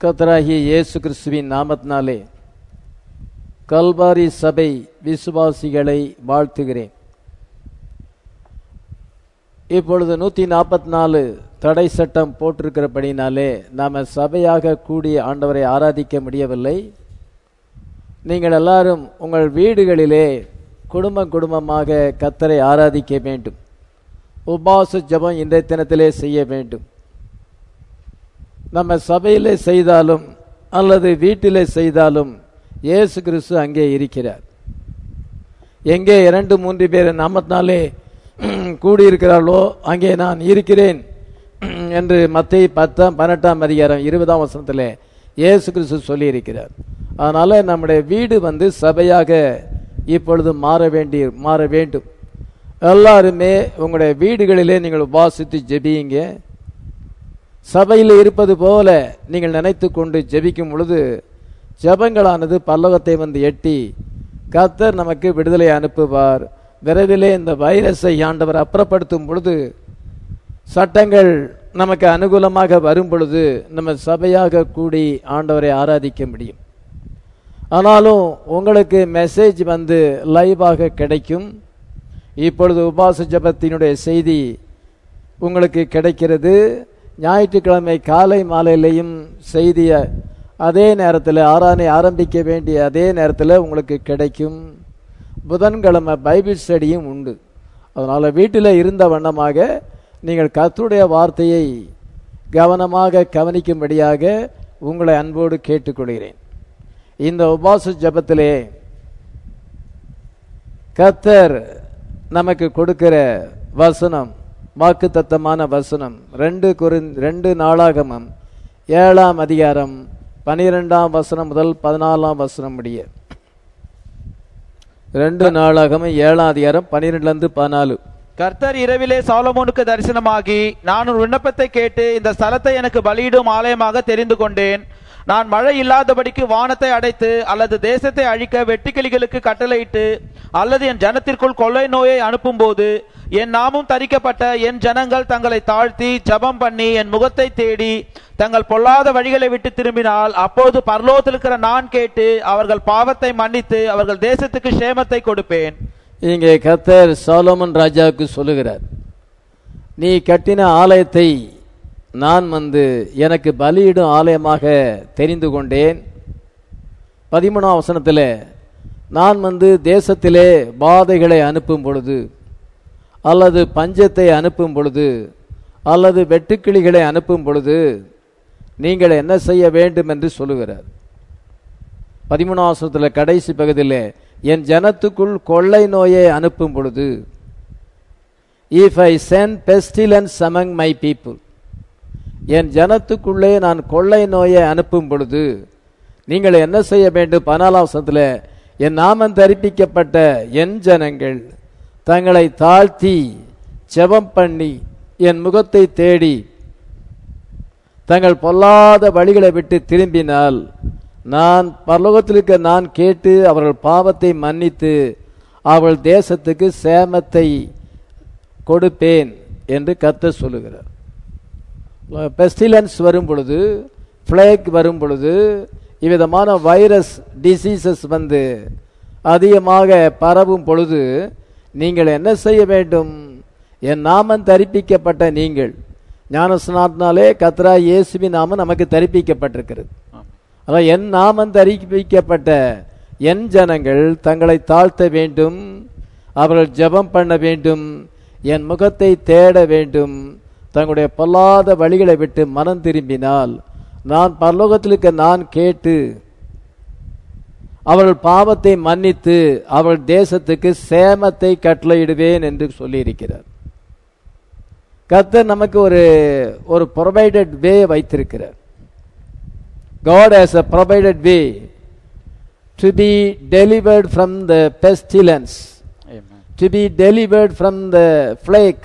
கத்தராகிய இயேசு கிறிஸ்துவின் நாமத்தினாலே கல்வாரி சபை விசுவாசிகளை வாழ்த்துகிறேன் இப்பொழுது நூற்றி நாற்பத்தி நாலு தடை சட்டம் போட்டிருக்கிறபடினாலே நாம் சபையாக கூடி ஆண்டவரை ஆராதிக்க முடியவில்லை நீங்கள் எல்லாரும் உங்கள் வீடுகளிலே குடும்பம் குடும்பமாக கத்தரை ஆராதிக்க வேண்டும் உபாச ஜபம் இன்றைய தினத்திலே செய்ய வேண்டும் நம்ம சபையிலே செய்தாலும் அல்லது வீட்டிலே செய்தாலும் இயேசு கிறிஸ்து அங்கே இருக்கிறார் எங்கே இரண்டு மூன்று பேர் நாமத்தினாலே கூடியிருக்கிறார்களோ அங்கே நான் இருக்கிறேன் என்று மத்திய பத்தாம் பன்னெண்டாம் அதிகாரம் இருபதாம் வசனத்தில் இயேசு கிறிஸ்து சொல்லியிருக்கிறார் அதனால நம்முடைய வீடு வந்து சபையாக இப்பொழுது மாற வேண்டி மாற வேண்டும் எல்லாருமே உங்களுடைய வீடுகளிலே நீங்கள் உபாசித்து ஜெபியுங்க சபையில் இருப்பது போல நீங்கள் நினைத்து கொண்டு ஜெபிக்கும் பொழுது ஜபங்களானது பல்லவத்தை வந்து எட்டி கத்தர் நமக்கு விடுதலை அனுப்புவார் விரைவிலே இந்த வைரஸை ஆண்டவர் அப்புறப்படுத்தும் பொழுது சட்டங்கள் நமக்கு அனுகூலமாக வரும் பொழுது நம்ம சபையாக கூடி ஆண்டவரை ஆராதிக்க முடியும் ஆனாலும் உங்களுக்கு மெசேஜ் வந்து லைவாக கிடைக்கும் இப்பொழுது உபாச ஜபத்தினுடைய செய்தி உங்களுக்கு கிடைக்கிறது ஞாயிற்றுக்கிழமை காலை மாலையிலையும் செய்திய அதே நேரத்தில் ஆறானை ஆரம்பிக்க வேண்டிய அதே நேரத்தில் உங்களுக்கு கிடைக்கும் புதன்கிழமை பைபிள் ஸ்டடியும் உண்டு அதனால் வீட்டில் இருந்த வண்ணமாக நீங்கள் கத்துடைய வார்த்தையை கவனமாக கவனிக்கும்படியாக உங்களை அன்போடு கேட்டுக்கொள்கிறேன் இந்த உபாச ஜபத்திலே கத்தர் நமக்கு கொடுக்கிற வசனம் வாக்கு தத்தமான வசனம் ரெண்டு குறி ரெண்டு நாளாகமம் ஏழாம் அதிகாரம் பனிரெண்டாம் வசனம் முதல் பதினாலாம் வசனம் முடிய ரெண்டு நாளாகமம் ஏழாம் அதிகாரம் பனிரெண்டுலேருந்து பதினாலு கர்த்தர் இரவிலே சாலமோனுக்கு தரிசனமாகி நான் ஒரு விண்ணப்பத்தை கேட்டு இந்த ஸ்தலத்தை எனக்கு பலியிடும் ஆலயமாக தெரிந்து கொண்டேன் நான் மழை இல்லாதபடிக்கு வானத்தை அடைத்து அல்லது தேசத்தை அழிக்க வெட்டுக்கிளிகளுக்கு கட்டளையிட்டு அல்லது என் ஜனத்திற்குள் கொள்ளை நோயை அனுப்பும்போது என் நாமும் தரிக்கப்பட்ட என் ஜனங்கள் தங்களை தாழ்த்தி ஜபம் பண்ணி என் முகத்தை தேடி தங்கள் பொல்லாத வழிகளை விட்டு திரும்பினால் அப்போது பரலோகத்தில் இருக்கிற நான் கேட்டு அவர்கள் பாவத்தை மன்னித்து அவர்கள் தேசத்துக்கு சேமத்தை கொடுப்பேன் இங்கே கத்தர் சாலோமன் ராஜாவுக்கு சொல்லுகிறார் நீ கட்டின ஆலயத்தை நான் வந்து எனக்கு பலியிடும் ஆலயமாக தெரிந்து கொண்டேன் பதிமூணாம் வசனத்தில் நான் வந்து தேசத்திலே பாதைகளை அனுப்பும் பொழுது அல்லது பஞ்சத்தை அனுப்பும் பொழுது அல்லது வெட்டுக்கிளிகளை அனுப்பும் பொழுது நீங்கள் என்ன செய்ய வேண்டும் என்று சொல்லுகிறார் பதிமூணாம் வசனத்தில் கடைசி பகுதியில் என் ஜனத்துக்குள் கொள்ளை நோயை அனுப்பும் பொழுது if I sent pestilence among my people என் ஜனத்துக்குள்ளே நான் கொள்ளை நோயை அனுப்பும் பொழுது நீங்கள் என்ன செய்ய வேண்டும் பதினாலாம் வசனத்தில் என் நாமம் தரிப்பிக்கப்பட்ட என் ஜனங்கள் தங்களை தாழ்த்தி ஜெபம் பண்ணி என் முகத்தை தேடி தங்கள் பொல்லாத வழிகளை விட்டு திரும்பினால் நான் பரலோகத்திற்கு நான் கேட்டு அவர்கள் பாவத்தை மன்னித்து அவள் தேசத்துக்கு சேமத்தை கொடுப்பேன் என்று கத்த சொல்லுகிறார் பெஸ்டிலன்ஸ் வரும் பொழுது ஃப்ளேக் வரும் பொழுது இவ்விதமான வைரஸ் டிசீசஸ் வந்து அதிகமாக பரவும் பொழுது நீங்கள் என்ன செய்ய வேண்டும் என் நாமம் தரிப்பிக்கப்பட்ட நீங்கள் ஞானஸ்நாத்தினாலே கத்ரா இயேசுவின் நாமம் நமக்கு தரிப்பிக்கப்பட்டிருக்கிறது அதான் என் நாமம் தரிப்பிக்கப்பட்ட என் ஜனங்கள் தங்களை தாழ்த்த வேண்டும் அவர்கள் ஜெபம் பண்ண வேண்டும் என் முகத்தை தேட வேண்டும் தங்களுடைய பொல்லாத வழிகளை விட்டு மனம் திரும்பினால் நான் பரலோகத்திற்கு நான் கேட்டு அவர்கள் பாவத்தை மன்னித்து அவள் தேசத்துக்கு சேமத்தை கட்டளையிடுவேன் என்று சொல்லியிருக்கிறார் கர்த்தர் நமக்கு ஒரு ஒரு ப்ரொவைடட் வே வைத்திருக்கிறார் God has a provided way to be delivered from the pestilence, to be delivered from the plague,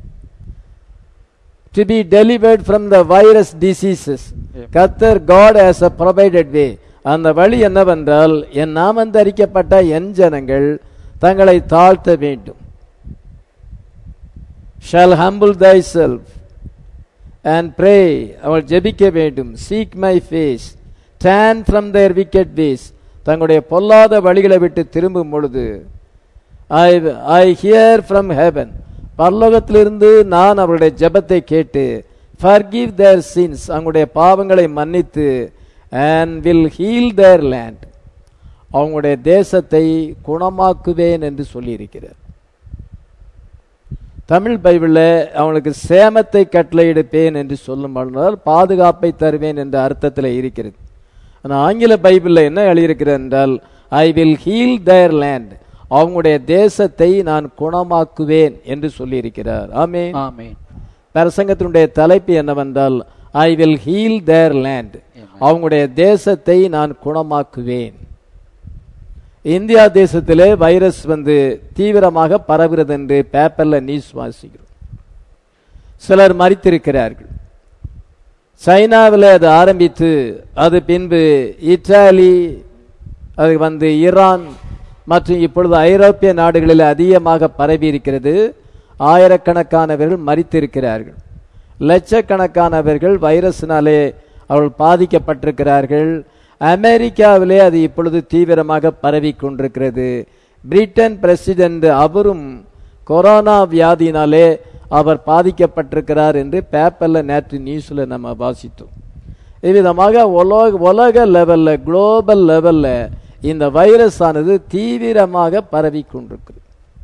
to be delivered from the virus diseases. கர்த்தர் God has a provided way. அந்த வழி என்னவென்றால் என் நாமந்தரிக்கப்பட்ட என் ஜனங்கள் தங்களை தாழ்த்த வேண்டும் shall humble thyself and pray அவள் ஜெபிக்க வேண்டும் seek my face turn from their wicked ways தங்களுடைய பொல்லாத வழிகளை விட்டு திரும்பும் பொழுது I I hear from heaven பரலோகத்திலிருந்து நான் அவருடைய ஜெபத்தை கேட்டு ஃபர்கிவ் தேர் சின்ஸ் அவங்களுடைய பாவங்களை மன்னித்து and will heal their land அவங்களுடைய தேசத்தை குணமாக்குவேன் என்று சொல்லியிருக்கிறார் தமிழ் பைபிளில் அவனுக்கு சேமத்தை கட்டளையிடுப்பேன் என்று சொல்லும் பொழுதால் பாதுகாப்பை தருவேன் என்ற அர்த்தத்தில் இருக்கிறது ஆனால் ஆங்கில பைபிளில் என்ன எழுதியிருக்கிறது என்றால் I will heal their land அவங்களுடைய தேசத்தை நான் குணமாக்குவேன் என்று சொல்லியிருக்கிறார் ஆமே ஆமென் பிரசங்கத்தினுடைய தலைப்பு என்னவென்றால் I will heal their land அவங்களுடைய தேசத்தை நான் குணமாக்குவேன் இந்தியா தேசத்திலே வைரஸ் வந்து தீவிரமாக பரவுகிறது என்று பேப்பர்ல நியூஸ் வாசிக்கிறோம் சிலர் மறித்திருக்கிறார்கள் சைனாவில் அது ஆரம்பித்து அது பின்பு இத்தாலி அது வந்து ஈரான் மற்றும் இப்பொழுது ஐரோப்பிய நாடுகளில் அதிகமாக பரவி இருக்கிறது ஆயிரக்கணக்கானவர்கள் மறித்திருக்கிறார்கள் லட்சக்கணக்கானவர்கள் வைரஸினாலே அவர்கள் பாதிக்கப்பட்டிருக்கிறார்கள் அமெரிக்காவிலே அது இப்பொழுது தீவிரமாக பரவி கொண்டிருக்கிறது பிரிட்டன் பிரசிடென்ட் அவரும் கொரோனா வியாதியினாலே அவர் பாதிக்கப்பட்டிருக்கிறார் என்று பேப்பர்ல நேற்று நியூஸ்ல நம்ம வாசித்தோம் இவ்விதமாக உலக உலக லெவல்ல குளோபல் லெவல்ல இந்த வைரஸ் ஆனது தீவிரமாக பரவி கொண்டிருக்கிறது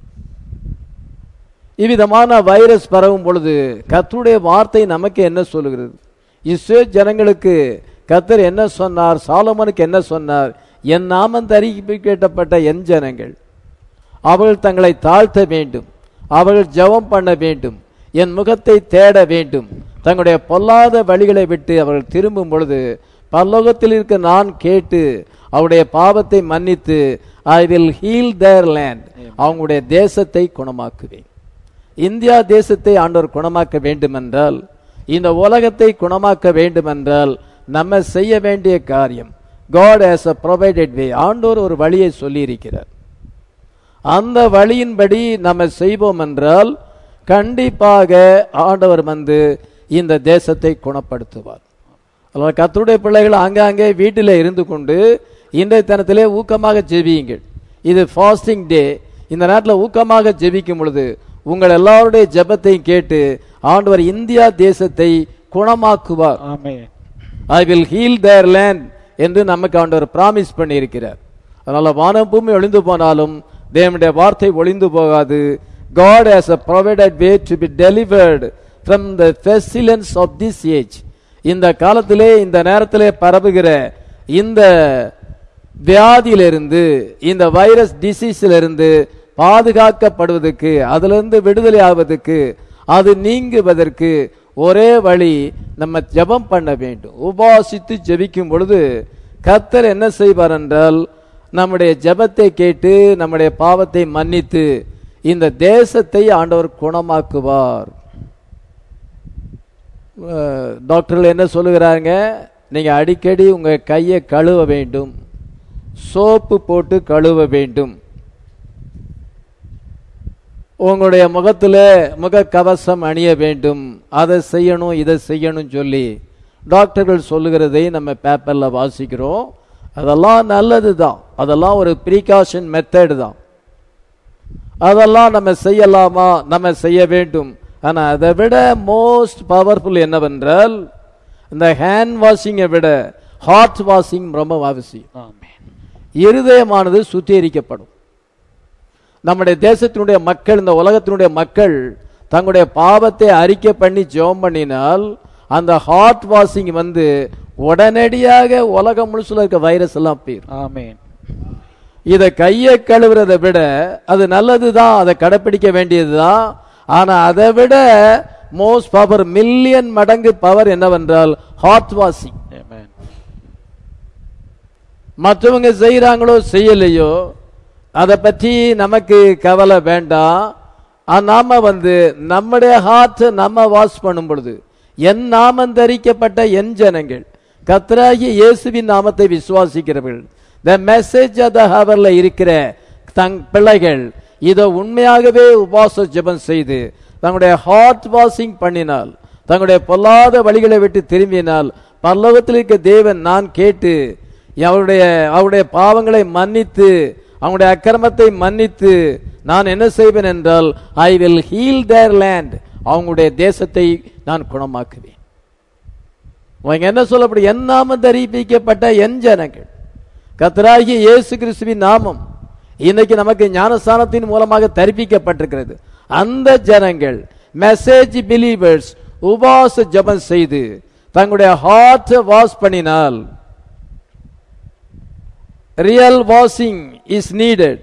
இவ்விதமான வைரஸ் பரவும் பொழுது கர்த்தருடைய வார்த்தை நமக்கு என்ன சொல்லுகிறது இஸ்ரேல் ஜனங்களுக்கு கர்த்தர் என்ன சொன்னார் சாலமனுக்கு என்ன சொன்னார் என் நாமம் தரிக்கப்பட்ட என் ஜனங்கள் அவர்கள் தங்களை தாழ்த்த வேண்டும் அவர்கள் ஜெபம் பண்ண வேண்டும் என் முகத்தை தேட வேண்டும் தங்களுடைய பொல்லாத வழிகளை விட்டு அவர்கள் திரும்பும் பொழுது பரலோகத்தில் இருக்க நான் கேட்டு அவருடைய பாவத்தை மன்னித்து I will heal their land அவங்களுடைய தேசத்தை குணமாக்குவேன் இந்தியா தேசத்தை ஆண்டவர் குணமாக்க வேண்டுமென்றால் இந்த உலகத்தை குணமாக்க வேண்டுமென்றால் நம்ம செய்ய வேண்டிய காரியம் God has a provided way ஆண்டோர் ஒரு வழியை சொல்லியிருக்கிறார் அந்த வழியின்படி நம்ம செய்வோம் என்றால் கண்டிப்பாக ஆண்டவர் வந்து இந்த தேசத்தை குணப்படுத்துவார் அதனால் கத்தருடைய பிள்ளைகள் ஆங்காங்கே வீட்டில் இருந்து கொண்டு இன்றைய தினத்திலே ஊக்கமாக ஜெபியுங்கள் இது ஃபாஸ்டிங் டே இந்த நேரத்தில் ஊக்கமாக ஜெபிக்கும் பொழுது உங்கள் எல்லாருடைய ஜெபத்தையும் கேட்டு ஆண்டவர் இந்தியா தேசத்தை குணமாக்குவார் ஆமென் I will heal their land என்று நமக்கு ஆண்டவர் பிராமிஸ் பண்ணியிருக்கிறார் அதனால வானம் பூமி ஒளிந்து போனாலும் தேவனுடைய வார்த்தை ஒளிந்து போகாது God has a provided way to be delivered from the pestilence of this age இந்த காலத்திலே இந்த நேரத்திலே பரவுகிற இந்த வியாதியிலிருந்து இந்த வைரஸ் டிசீஸிலிருந்து பாதுகாக்கப்படுவதற்கு அதிலிருந்து விடுதலை ஆவதற்கு அது நீங்குவதற்கு ஒரே வழி நம்ம ஜெபம் பண்ண வேண்டும் உபாசித்து ஜெபிக்கும் பொழுது கர்த்தர் என்ன செய்வார் என்றால் நம்முடைய ஜெபத்தை கேட்டு நம்முடைய பாவத்தை மன்னித்து இந்த தேசத்தை ஆண்டவர் குணமாக்குவார் அஹ், டாக்டர்கள் என்ன சொல்லுகிறாங்க நீங்க அடிக்கடி உங்க கையை கழுவ வேண்டும் சோப்பு போட்டு கழுவ வேண்டும் உங்களுடைய முகத்துல முகக்கவசம் அணிய வேண்டும் அதை செய்யணும் இதை செய்யணும் சொல்லி டாக்டர்கள் சொல்லுகிறதை நம்ம பேப்பர்ல வாசிக்கிறோம் அதெல்லாம் நல்லது தான் அதெல்லாம் ஒரு ப்ரீகாஷன் மெத்தட் தான் அதெல்லாம் நம்ம செய்யலாமா நம்ம செய்ய வேண்டும் ஆனா அதை விட மோஸ்ட் பவர்ஃபுல் என்னவென்றால் இந்த ஹேண்ட் வாஷிங்கை விட ஹார்ட் வாஷிங் ரொம்ப அவசியம் ஆமென் இருதயமானது சுத்திகரிக்கப்படும் நம்முடைய தேசத்தினுடைய மக்கள் இந்த உலகத்தினுடைய மக்கள் தங்களுடைய பாவத்தை அறிக்கை பண்ணி ஜெபம் பண்ணினால் அந்த ஹார்ட் வாஷிங் வந்து உடனடியாக உலகம் முழுசுல இருக்க வைரஸ் எல்லாம் போயிடும் ஆமென் இதை கையை கழுவுறதை விட அது நல்லதுதான் அதை கடைப்பிடிக்க வேண்டியதுதான் ஆனா அதை விட மோஸ்ட் பவர் மில்லியன் மடங்கு பவர் என்னவென்றால் ஹார்ட் வாஷிங் ஆமென் மற்றவங்க செய்யறாங்களோ செய்யலையோ அதை பற்றி நமக்கு கவலை வேண்டாம் ஆ, நாம வந்து நம்முடைய ஹார்ட் நம்ம வாஷ் பண்ணும் பொழுது என் நாமம் தரிக்கப்பட்ட என் ஜனங்கள் கத்ராகி இயேசுவின் நாமத்தை விசுவாசிக்கிறவர்கள் த மெசேஜ் ஆஃப் த ஹவர்ல இருக்கிற தங் பிள்ளைகள் இதை உண்மையாகவே உபாச ஜெபம் செய்து தங்களுடைய ஹார்ட் வாஷிங் பண்ணினால் தங்களுடைய பொல்லாத வழிகளை விட்டு திரும்பினால் பல்லவத்தில் இருக்க தேவன் நான் கேட்டு அவருடைய அவருடைய பாவங்களை மன்னித்து அவங்களுடைய அக்கிரமத்தை மன்னித்து நான் என்ன செய்வேன் என்றால் I will heal their land அவங்களுடைய தேசத்தை நான் குணமாக்குவேன் அவங்க என்ன சொல்லப்படி என் நாமம் தரிப்பிக்கப்பட்ட என் ஜனங்கள் கத்தராகிய இயேசு கிறிஸ்துவின் நாமம் இன்னைக்கு நமக்கு ஞானஸ்தானத்தின் மூலமாக தரிப்பிக்கப்பட்டிருக்கிறது அந்த ஜனங்கள் மெசேஜ் பிலீவர்ஸ் உபாச ஜெபம் செய்து தங்களுடைய ஹார்ட் வாஷ் பண்ணினால் ரியல் வாஷிங் இஸ் நீடட்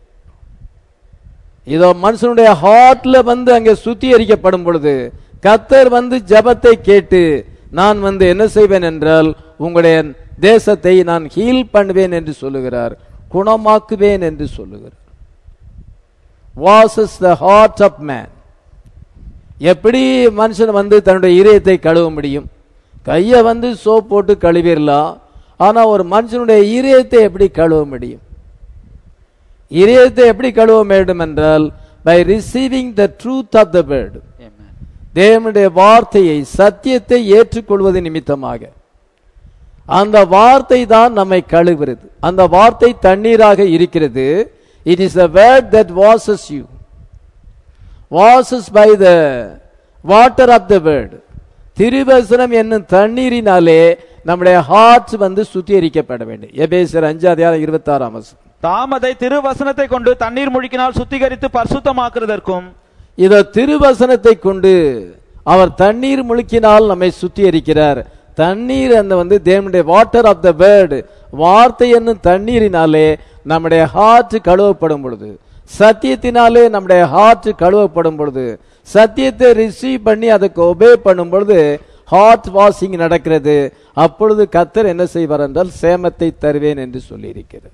இதோ மனுஷனுடைய ஹார்ட்ல வந்து அங்கே சுத்திகரிக்கப்படும் பொழுது கத்தர் வந்து ஜெபத்தை கேட்டு நான் வந்து என்ன செய்வேன் என்றால் உங்களுடைய தேசத்தை நான் ஹீல் பண்ணுவேன் என்று சொல்லுகிறார் குணமாக்குவேன் என்று சொல்லுகிறார் washes the heart of man எப்படி மனுஷன் வந்து தன்னுடைய இதயத்தை கழுவ முடியும் கையை வந்து சோப் போட்டு கழுவிடலாம் ஆனா ஒரு மனுஷனுடைய இதயத்தை எப்படி கழுவ முடியும் இதயத்தை எப்படி கழுவ வேண்டும் என்றால் by receiving the truth of the word Amen. தேவனுடைய வார்த்தையை சத்தியத்தை ஏற்றுக்கொள்வது நிமித்தமாக அந்த வார்த்தை தான் நம்மை கழுவுறது அந்த வார்த்தை தண்ணீராக இருக்கிறது it is a word that washes you washes by the water of the word திருவசனம் என்னும் தண்ணீரினாலே நம்முடைய ஹார்ட் வந்து சுத்திகரிக்கப்பட வேண்டும் எபேசர் அஞ்சு அதிகாரம் இருபத்தாறாம் வசனம் தாம் அதை திருவசனத்தை கொண்டு தண்ணீர் முழுக்கினால் சுத்திகரித்து பரிசுத்தமாக்குறதற்கும் இத திருவசனத்தை கொண்டு அவர் தண்ணீர் முழுக்கினால் நம்மை சுத்திகரிக்கிறார் தண்ணீர் அந்த வந்து தேவனுடைய வாட்டர் ஆஃப் த வேர்டு வார்த்தை என்னும் தண்ணீரினாலே நம்முடைய ஹார்ட் கழுவப்படும் பொழுது சத்தியத்தினாலே நம்முடைய ஹார்ட் கழுவப்படும் பொழுது சத்தியத்தை ரிசீவ் பண்ணி அதுக்கு ஒபே பண்ணும் பொழுது ஹார்ட் வாஷிங் நடக்கிறது அப்பொழுது கத்தர் என்ன செய்வார் என்றால் சேமத்தை தருவேன் என்று சொல்லியிருக்கிறார்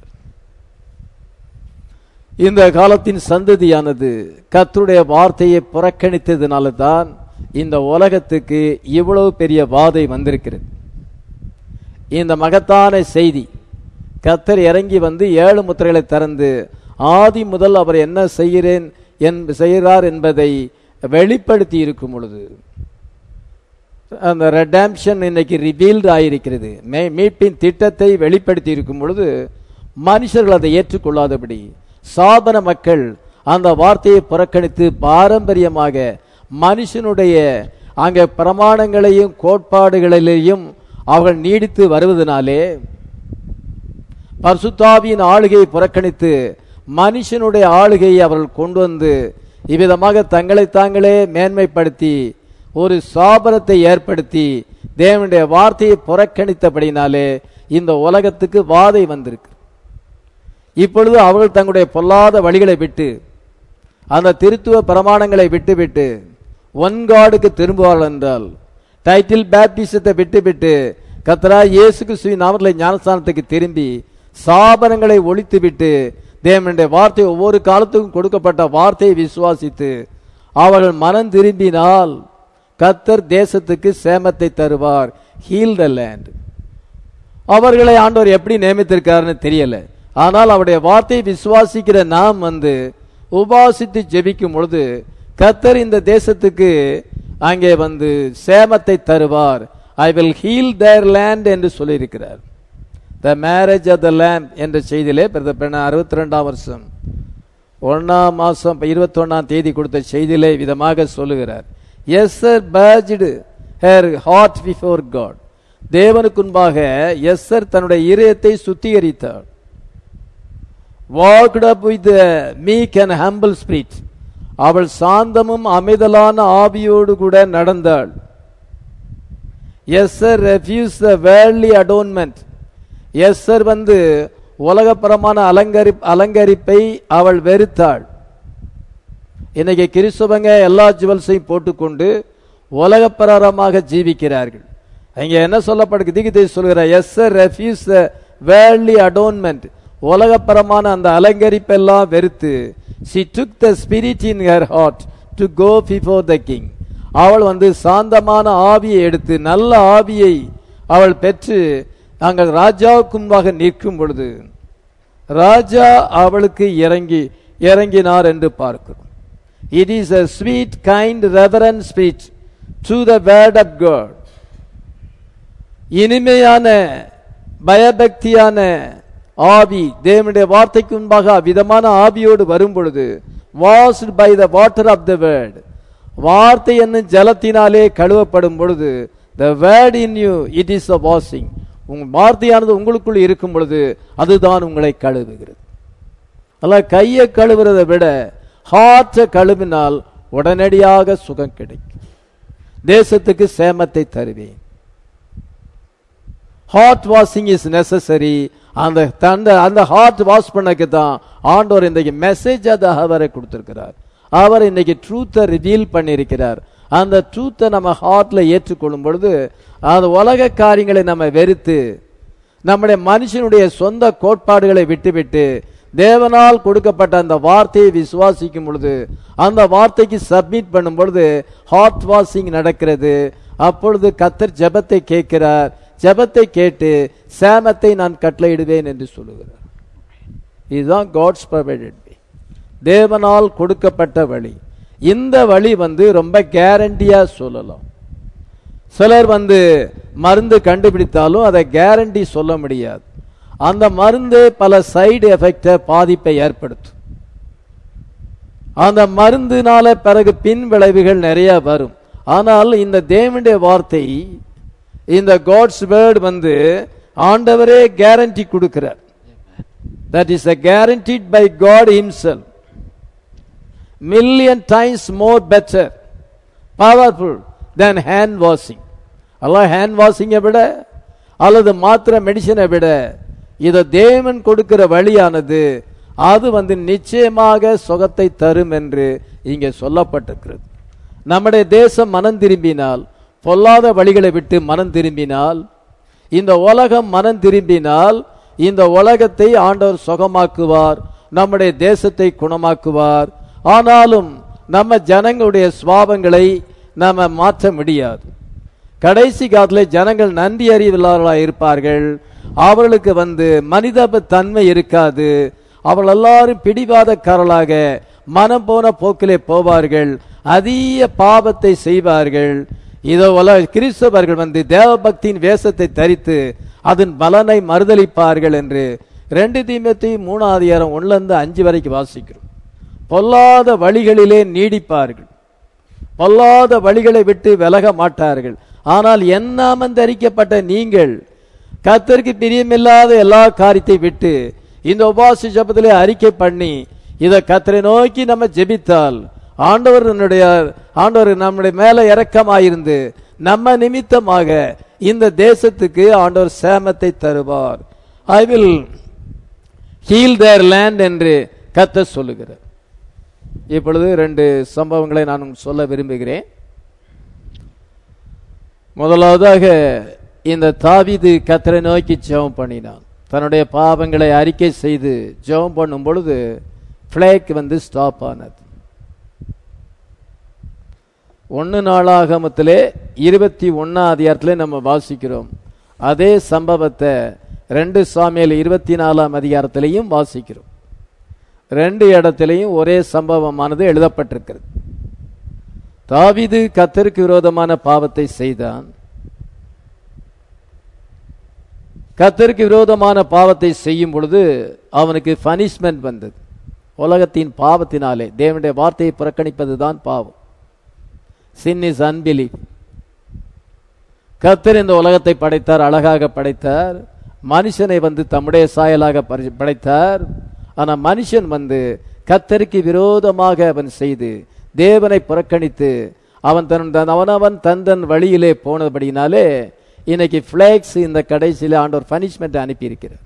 இந்த காலத்தின் சந்ததியானது கர்த்தருடைய வார்த்தையை புறக்கணித்ததுனால தான் இந்த உலகத்துக்கு இவ்வளவு பெரிய வாதை வந்திருக்கிறது இந்த மகத்தான செய்தி கர்த்தர் இறங்கி வந்து ஏழு முத்திரைகளை திறந்து ஆதி முதல் அவர் என்ன செய்கிறேன் என் செய்கிறார் என்பதை வெளிப்படுத்தி இருக்கும் பொழுது அந்த ரெடாம்ஷன் இன்னைக்கு ரிவீல்டு ஆயிருக்கிறது மே- மீட்பின் திட்டத்தை வெளிப்படுத்தி இருக்கும் பொழுது மனுஷர்கள் அதை ஏற்றுக்கொள்ளாதபடி சாபன மக்கள் அந்த வார்த்தையை புறக்கணித்து பாரம்பரியமாக மனுஷனுடைய அங்க பிரமாணங்களையும் கோட்பாடுகளிலேயும் அவர்கள் நீடித்து வருவதனாலே பரிசுத்தாவியின் ஆளுகையை புறக்கணித்து மனுஷனுடைய ஆளுகையை அவர்கள் கொண்டு வந்து இவ்விதமாக தங்களை தாங்களே மேன்மைப்படுத்தி ஒரு சாபனத்தை ஏற்படுத்தி தேவனுடைய வார்த்தையை புறக்கணித்தபடினாலே இந்த உலகத்துக்கு வாதை வந்திருக்கு இப்பொழுது அவர்கள் தங்களுடைய பொல்லாத வழிகளை விட்டு அந்த திருத்துவ பிரமாணங்களை விட்டுவிட்டு ஒன் காடுக்கு திரும்புவார்கள் என்றால் டைட்டில் பேப்டிசத்தை விட்டுவிட்டு கத்தரா இயேசு கிறிஸ்துவின் நாமத்தில் ஞானஸ்தானத்துக்கு திரும்பி சாபனங்களை ஒழித்துவிட்டு தேவனுடைய வார்த்தை ஒவ்வொரு காலத்துக்கும் கொடுக்கப்பட்ட வார்த்தையை விசுவாசித்து அவர்கள் மனம் திரும்பினால் கத்தர் தேசத்துக்கு சேமத்தை தருவார் ஹீல் த லேண்ட் அவர்களை ஆண்டவர் எப்படி நியமித்திருக்காருன்னு தெரியல ஆனால் அவருடைய வார்த்தையை விசுவாசிக்கிற நாம் வந்து உபாசித்து ஜெபிக்கும் பொழுது கத்தர் இந்த தேசத்துக்கு அங்கே வந்து சேமத்தை தருவார் I will heal their land என்று சொல்லியிருக்கிறார் the marriage of the land என்ற செய்தியிலே பிரதமர் அறுபத்தி ரெண்டாம் வருஷம் ஒன்னாம் மாசம் இருபத்தி ஒன்னாம் தேதி கொடுத்த செய்தியிலே விதமாக சொல்லுகிறார் Esther purged her heart before God தேவனுக்கு முன்பாக எஸ்ஸர் தன்னுடைய இதயத்தை சுத்திகரித்தார் walked up with meek and humble spirit அவள் சாந்தமும் அமைதலான ஆவியோடு கூட நடந்தாள் எஸ்ஸர் ரெஃப்யூஸ் த வேர்லி அடோன்மெண்ட் எஸ்ஸர் வந்து உலகப்பரமான அலங்கரி அலங்கரிப்பை அவள் வெறுத்தாள் இன்னைக்கு கிறிஸ்தவங்க எல்லா ஜுவல்ஸையும் போட்டுக்கொண்டு உலகப்பிரகாரமாக ஜீவிக்கிறார்கள் அங்க என்ன சொல்லப்படுது திகிதை சொல்கிற எஸ் ரெஃப்யூஸ் வேர்லி அடோன்மெண்ட் உலகப்பரமான அந்த அலங்கரிப்பெல்லாம் வெறுத்து she took the spirit in her heart to go before the king அவள் வந்து சாந்தமான ஆவியை எடுத்து நல்ல ஆவியை அவள் பெற்று நாங்கள் ராஜாவுக்கு முன்பாக நிற்கும் பொழுது ராஜா அவளுக்கு இறங்கி இறங்கினார் என்று பார்க்கிறோம் it is a sweet kind reverent speech to the word of God இனிமையான பயபக்தியான ஆவி தேவனுடைய வார்த்தைக்கு முன்பாக அவ்விதமான ஆவியோடு வரும் பொழுது washed by the water of the word வார்த்தை என்னும் ஜலத்தினாலே கழுவப்படும் பொழுது the word in you it is a washing உங்க வார்த்தையானது உங்களுக்குள் இருக்கும் பொழுது அதுதான் உங்களை கழுவுகிறது அல்ல கையை கழுவுறதை விட ஹார்ட்டை கழுவினால் உடனடியாக சுகம் கிடைக்கும் தேசத்துக்கு சேமத்தை தருவேன் ஹார்ட் வாஷிங் இஸ் நெசசரி அந்த தந்த அந்த ஹார்ட் வாஷ் பண்ணக்கு தான் ஆண்டவர் இன்றைக்கு மெசேஜ் அது அவரை கொடுத்திருக்கிறார் அவர் இன்னைக்கு ட்ரூத்தை ரிவீல் பண்ணியிருக்கிறார் அந்த ட்ரூத்தை நம்ம ஹார்ட்ல ஏற்றுக்கொள்ளும் பொழுது அந்த உலக காரியங்களை நம்ம வெறுத்து நம்முடைய மனுஷனுடைய சொந்த கோட்பாடுகளை விட்டுவிட்டு தேவனால் கொடுக்கப்பட்ட அந்த வார்த்தையை விசுவாசிக்கும் பொழுது அந்த வார்த்தைக்கு சப்மிட் பண்ணும் பொழுது ஹார்ட் வாஷிங் நடக்கிறது அப்பொழுது கத்தர் ஜெபத்தை கேட்கிறார் ஜெபத்தை கேட்டு சேமத்தை நான் கட்டளையிடுவேன் என்று சொல்லுகிறார் இதுதான் காட்ஸ் ப்ரொவைடட் வே தேவனால் கொடுக்கப்பட்ட வழி இந்த வழி வந்து ரொம்ப கேரண்டியா சொல்லலாம் சிலர் வந்து மருந்து கண்டுபிடித்தாலும் அதை கேரண்டி சொல்ல முடியாது அந்த மருந்து பல சைடு எஃபெக்ட பாதிப்பை ஏற்படுத்தும் அந்த மருந்துனால பிறகு பின் விளைவுகள் நிறைய வரும் ஆனால் இந்த தேவனுடைய வார்த்தை இந்த காட்ஸ் வேர்ட் வந்து ஆண்டவரே கேரண்டி கொடுக்கிறார் that is a guaranteed by God himself million times more better powerful than hand washing அல்ல ஹேண்ட் வாஷிங்கை விட அல்லது மாத்திர மெடிசனை விட இதை தேவன் கொடுக்கிற வழியானது அது வந்து நிச்சயமாக சுகத்தை தரும் என்று இங்கே சொல்லப்பட்டிருக்கிறது நம்முடைய தேசம் மனம் திரும்பினால் பொல்லாத வழிகளை விட்டு மனம் திரும்பினால் இந்த உலகம் மனம் திரும்பினால் இந்த உலகத்தை ஆண்டவர் சுகமாக்குவார் நம்முடைய தேசத்தை குணமாக்குவார் ஆனாலும் நம்ம ஜனங்களுடைய சுவாபங்களை நாம மாற்ற முடியாது கடைசி காலத்தில் ஜனங்கள் நன்றி அறிவில்லாதவர்களாக இருப்பார்கள் அவர்களுக்கு வந்து மனித தன்மை இருக்காது அவர்கள் எல்லாரும் பிடிவாதக்காரர்களாக மனம் போன போக்கிலே போவார்கள் அதிக பாவத்தை செய்வார்கள் இதோ உல கிறிஸ்தவர்கள் வந்து தேவபக்தியின் வேஷத்தை தரித்து அதன் பலனை மறுதளிப்பார்கள் என்று ரெண்டு தீமத்தி மூணாவது அதிகாரம் ஒண்ணுல இருந்து அஞ்சு வரைக்கும் வாசிக்கிறோம் பொல்லாத வழிகளிலே நீடிப்பார்கள் பொல்லாத வழிகளை விட்டு விலக மாட்டார்கள் ஆனால் எண்ணாமம் தரிக்கப்பட்ட நீங்கள் கத்தருக்கு பிரியமில்லாத எல்லா காரியத்தை விட்டு இந்த உபாசி ஜபத்திலே அறிக்கை பண்ணி இதை கத்தரை நோக்கி நம்ம ஜெபித்தால் ஆண்டவர் என்னுடைய ஆண்டவர் நம்முடைய மேல இரக்கமாயிருந்து நம்ம நிமித்தமாக இந்த தேசத்துக்கு ஆண்டவர் சேமத்தை தருவார் I will heal their land என்று கத்த சொல்லுகிறார் இப்பொழுது ரெண்டு சம்பவங்களை நான் சொல்ல விரும்புகிறேன் முதலாவதாக இந்த தாவீது கத்தரை நோக்கி ஜெபம் பண்ணினான் தன்னுடைய பாவங்களை அறிக்கை செய்து ஜெபம் பண்ணும் பொழுது பிளேக் வந்து ஸ்டாப் ஆனது ஒன்று நாளாகமத்திலே இருபத்தி ஒன்னாம் அதிகாரத்திலே நம்ம வாசிக்கிறோம் அதே சம்பவத்தை ரெண்டு சாமியில் இருபத்தி நாலாம் அதிகாரத்திலையும் வாசிக்கிறோம் ரெண்டு இடத்திலையும் ஒரே சம்பவமானது எழுதப்பட்டிருக்கிறது தாவீது கத்தருக்கு விரோதமான பாவத்தை செய்தான் கத்தருக்கு விரோதமான பாவத்தை செய்யும் பொழுது அவனுக்கு பனிஷ்மெண்ட் வந்தது உலகத்தின் பாவத்தினாலே தேவனுடைய வார்த்தையை புறக்கணிப்பதுதான் பாவம் சின் இஸ் அன்பிலீஃப் கத்தர் இந்த உலகத்தை படைத்தார் அழகாக படைத்தார் மனுஷனை வந்து தம்முடைய சாயலாக பரி- படைத்தார் ஆனா மனுஷன் வந்து கத்தருக்கு விரோதமாக அவன் செய்து தேவனை புறக்கணித்து அவன் தன் தன் அவனவன் தன் தன் வழியிலே போனபடினாலே இன்னைக்கு பிளேக்ஸ் இந்த கடைசியில ஆண்டவர் பனிஷ்மெண்ட் அனுப்பியிருக்கிறார்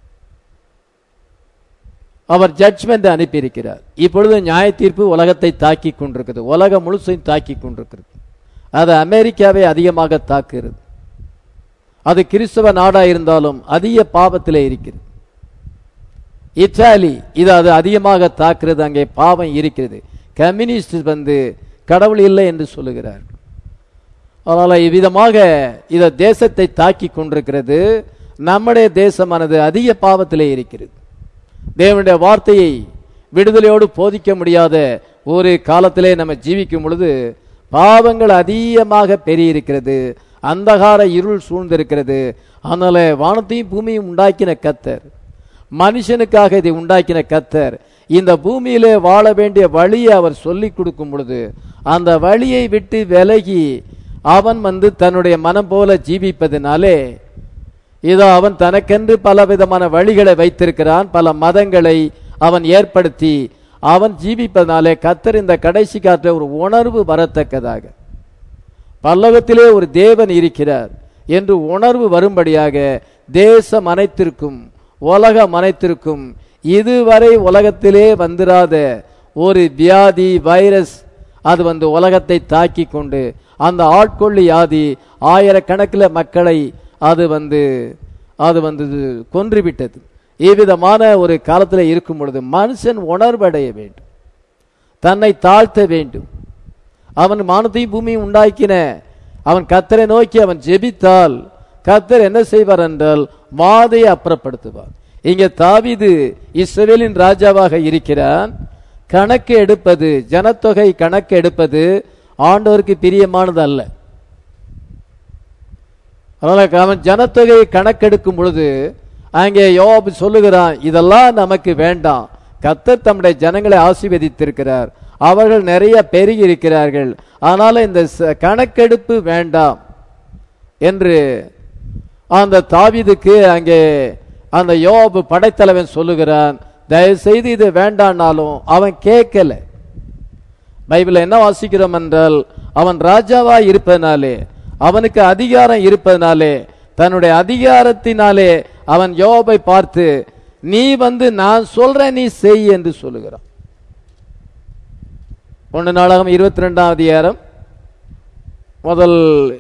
அவர் ஜட்ஜ்மெண்ட் அனுப்பியிருக்கிறார் இப்பொழுது நியாய தீர்ப்பு உலகத்தை தாக்கி கொண்டிருக்கிறது உலகம் முழுசையும் தாக்கி கொண்டிருக்கிறது அது அமெரிக்காவை அதிகமாக தாக்குகிறது அது கிறிஸ்தவ நாடா இருந்தாலும் அதிக பாவத்திலே இருக்கிறது இத்தாலி இது அது அதிகமாக தாக்குறது அங்கே பாவம் இருக்கிறது கம்யூனிஸ்ட் வந்து கடவுள் இல்லை என்று சொல்லுகிறார் அதனால இவ்விதமாக இத தேசத்தை தாக்கி கொண்டிருக்கிறது நம்முடைய தேசமானது அதிக பாவத்திலே இருக்கிறது தேவனுடைய வார்த்தையை விடுதலையோடு போதிக்க முடியாத ஒரு காலத்திலே நம்ம ஜீவிக்கும் பொழுது பாவங்கள் அதிகமாக பெருகியிருக்கிறது அந்தகார இருள் சூழ்ந்திருக்கிறது அதனால வானத்தையும் பூமியும் உண்டாக்கின கத்தர் மனுஷனுக்காக இதை உண்டாக்கின கத்தர் இந்த பூமியிலே வாழ வேண்டிய வழியை அவர் சொல்லிக் கொடுக்கும் பொழுது அந்த வழியை விட்டு விலகி அவன் வந்து தன்னுடைய மனம் போல ஜீவிப்பதினாலே இதோ அவன் தனக்கென்று பல விதமான வழிகளை வைத்திருக்கிறான் பல மதங்களை அவன் ஏற்படுத்தி அவன் ஜீவிப்பதனாலே கத்தர் இந்த கடைசி காற்ற ஒரு உணர்வு வரத்தக்கதாக பல்லவத்திலே ஒரு தேவன் இருக்கிறார் என்று உணர்வு வரும்படியாக தேசம் அனைத்திற்கும் உலகம் அனைத்திற்கும் இதுவரை உலகத்திலே வந்துராத ஒரு வியாதி வைரஸ் அது வந்து உலகத்தை தாக்கி கொண்டு அந்த ஆட்கொள்ளி வியாதி ஆயிரக்கணக்கில் மக்களை அது வந்து அது வந்து கொன்றுவிட்டது இவ்விதமான ஒரு காலத்தில் இருக்கும் பொழுது மனுஷன் உணர்வடைய வேண்டும் தன்னை தாழ்த்த வேண்டும் அவன் மானத்தையும் பூமியும் உண்டாக்கின அவன் கத்தரை நோக்கி அவன் ஜெபித்தால் கத்தர் என்ன செய்வார் என்றால் வாதையை அப்புறப்படுத்துவார் இங்கே தாவீது இஸ்ரவேலின் ராஜாவாக இருக்கிறான் கணக்கு எடுப்பது ஜனத்தொகை கணக்கு எடுப்பது ஆண்டவருக்கு பிரியமானது அல்ல அதனால அவன் ஜனத்தொகையை கணக்கெடுக்கும் பொழுது அங்கே யோபு சொல்லுகிறான் இதெல்லாம் நமக்கு வேண்டாம் கத்தர் தம்முடைய ஜனங்களை ஆசீர்வதித்திருக்கிறார் அவர்கள் நிறைய பெருகி இருக்கிறார்கள் அதனால இந்த ச- கணக்கெடுப்பு வேண்டாம் என்று அந்த தாவீதுக்கு அங்கே அந்த யோபு படைத்தலைவன் சொல்லுகிறான் தயவு செய்து இது வேண்டான்னாலும் அவன் கேட்கல பைபிள் என்ன வாசிக்கிறோம் என்றால் அவன் ராஜாவா இருப்பதனாலே அவனுக்கு அதிகாரம் இருப்பதனாலே தன்னுடைய அதிகாரத்தினாலே அவன் யோபை பார்த்து நீ வந்து நான் சொல்றேன் நீ செய் என்று சொல்லுகிறான் ஒன்று நாளாகம் இருபத்தி ரெண்டாம் அதிகாரம் முதல்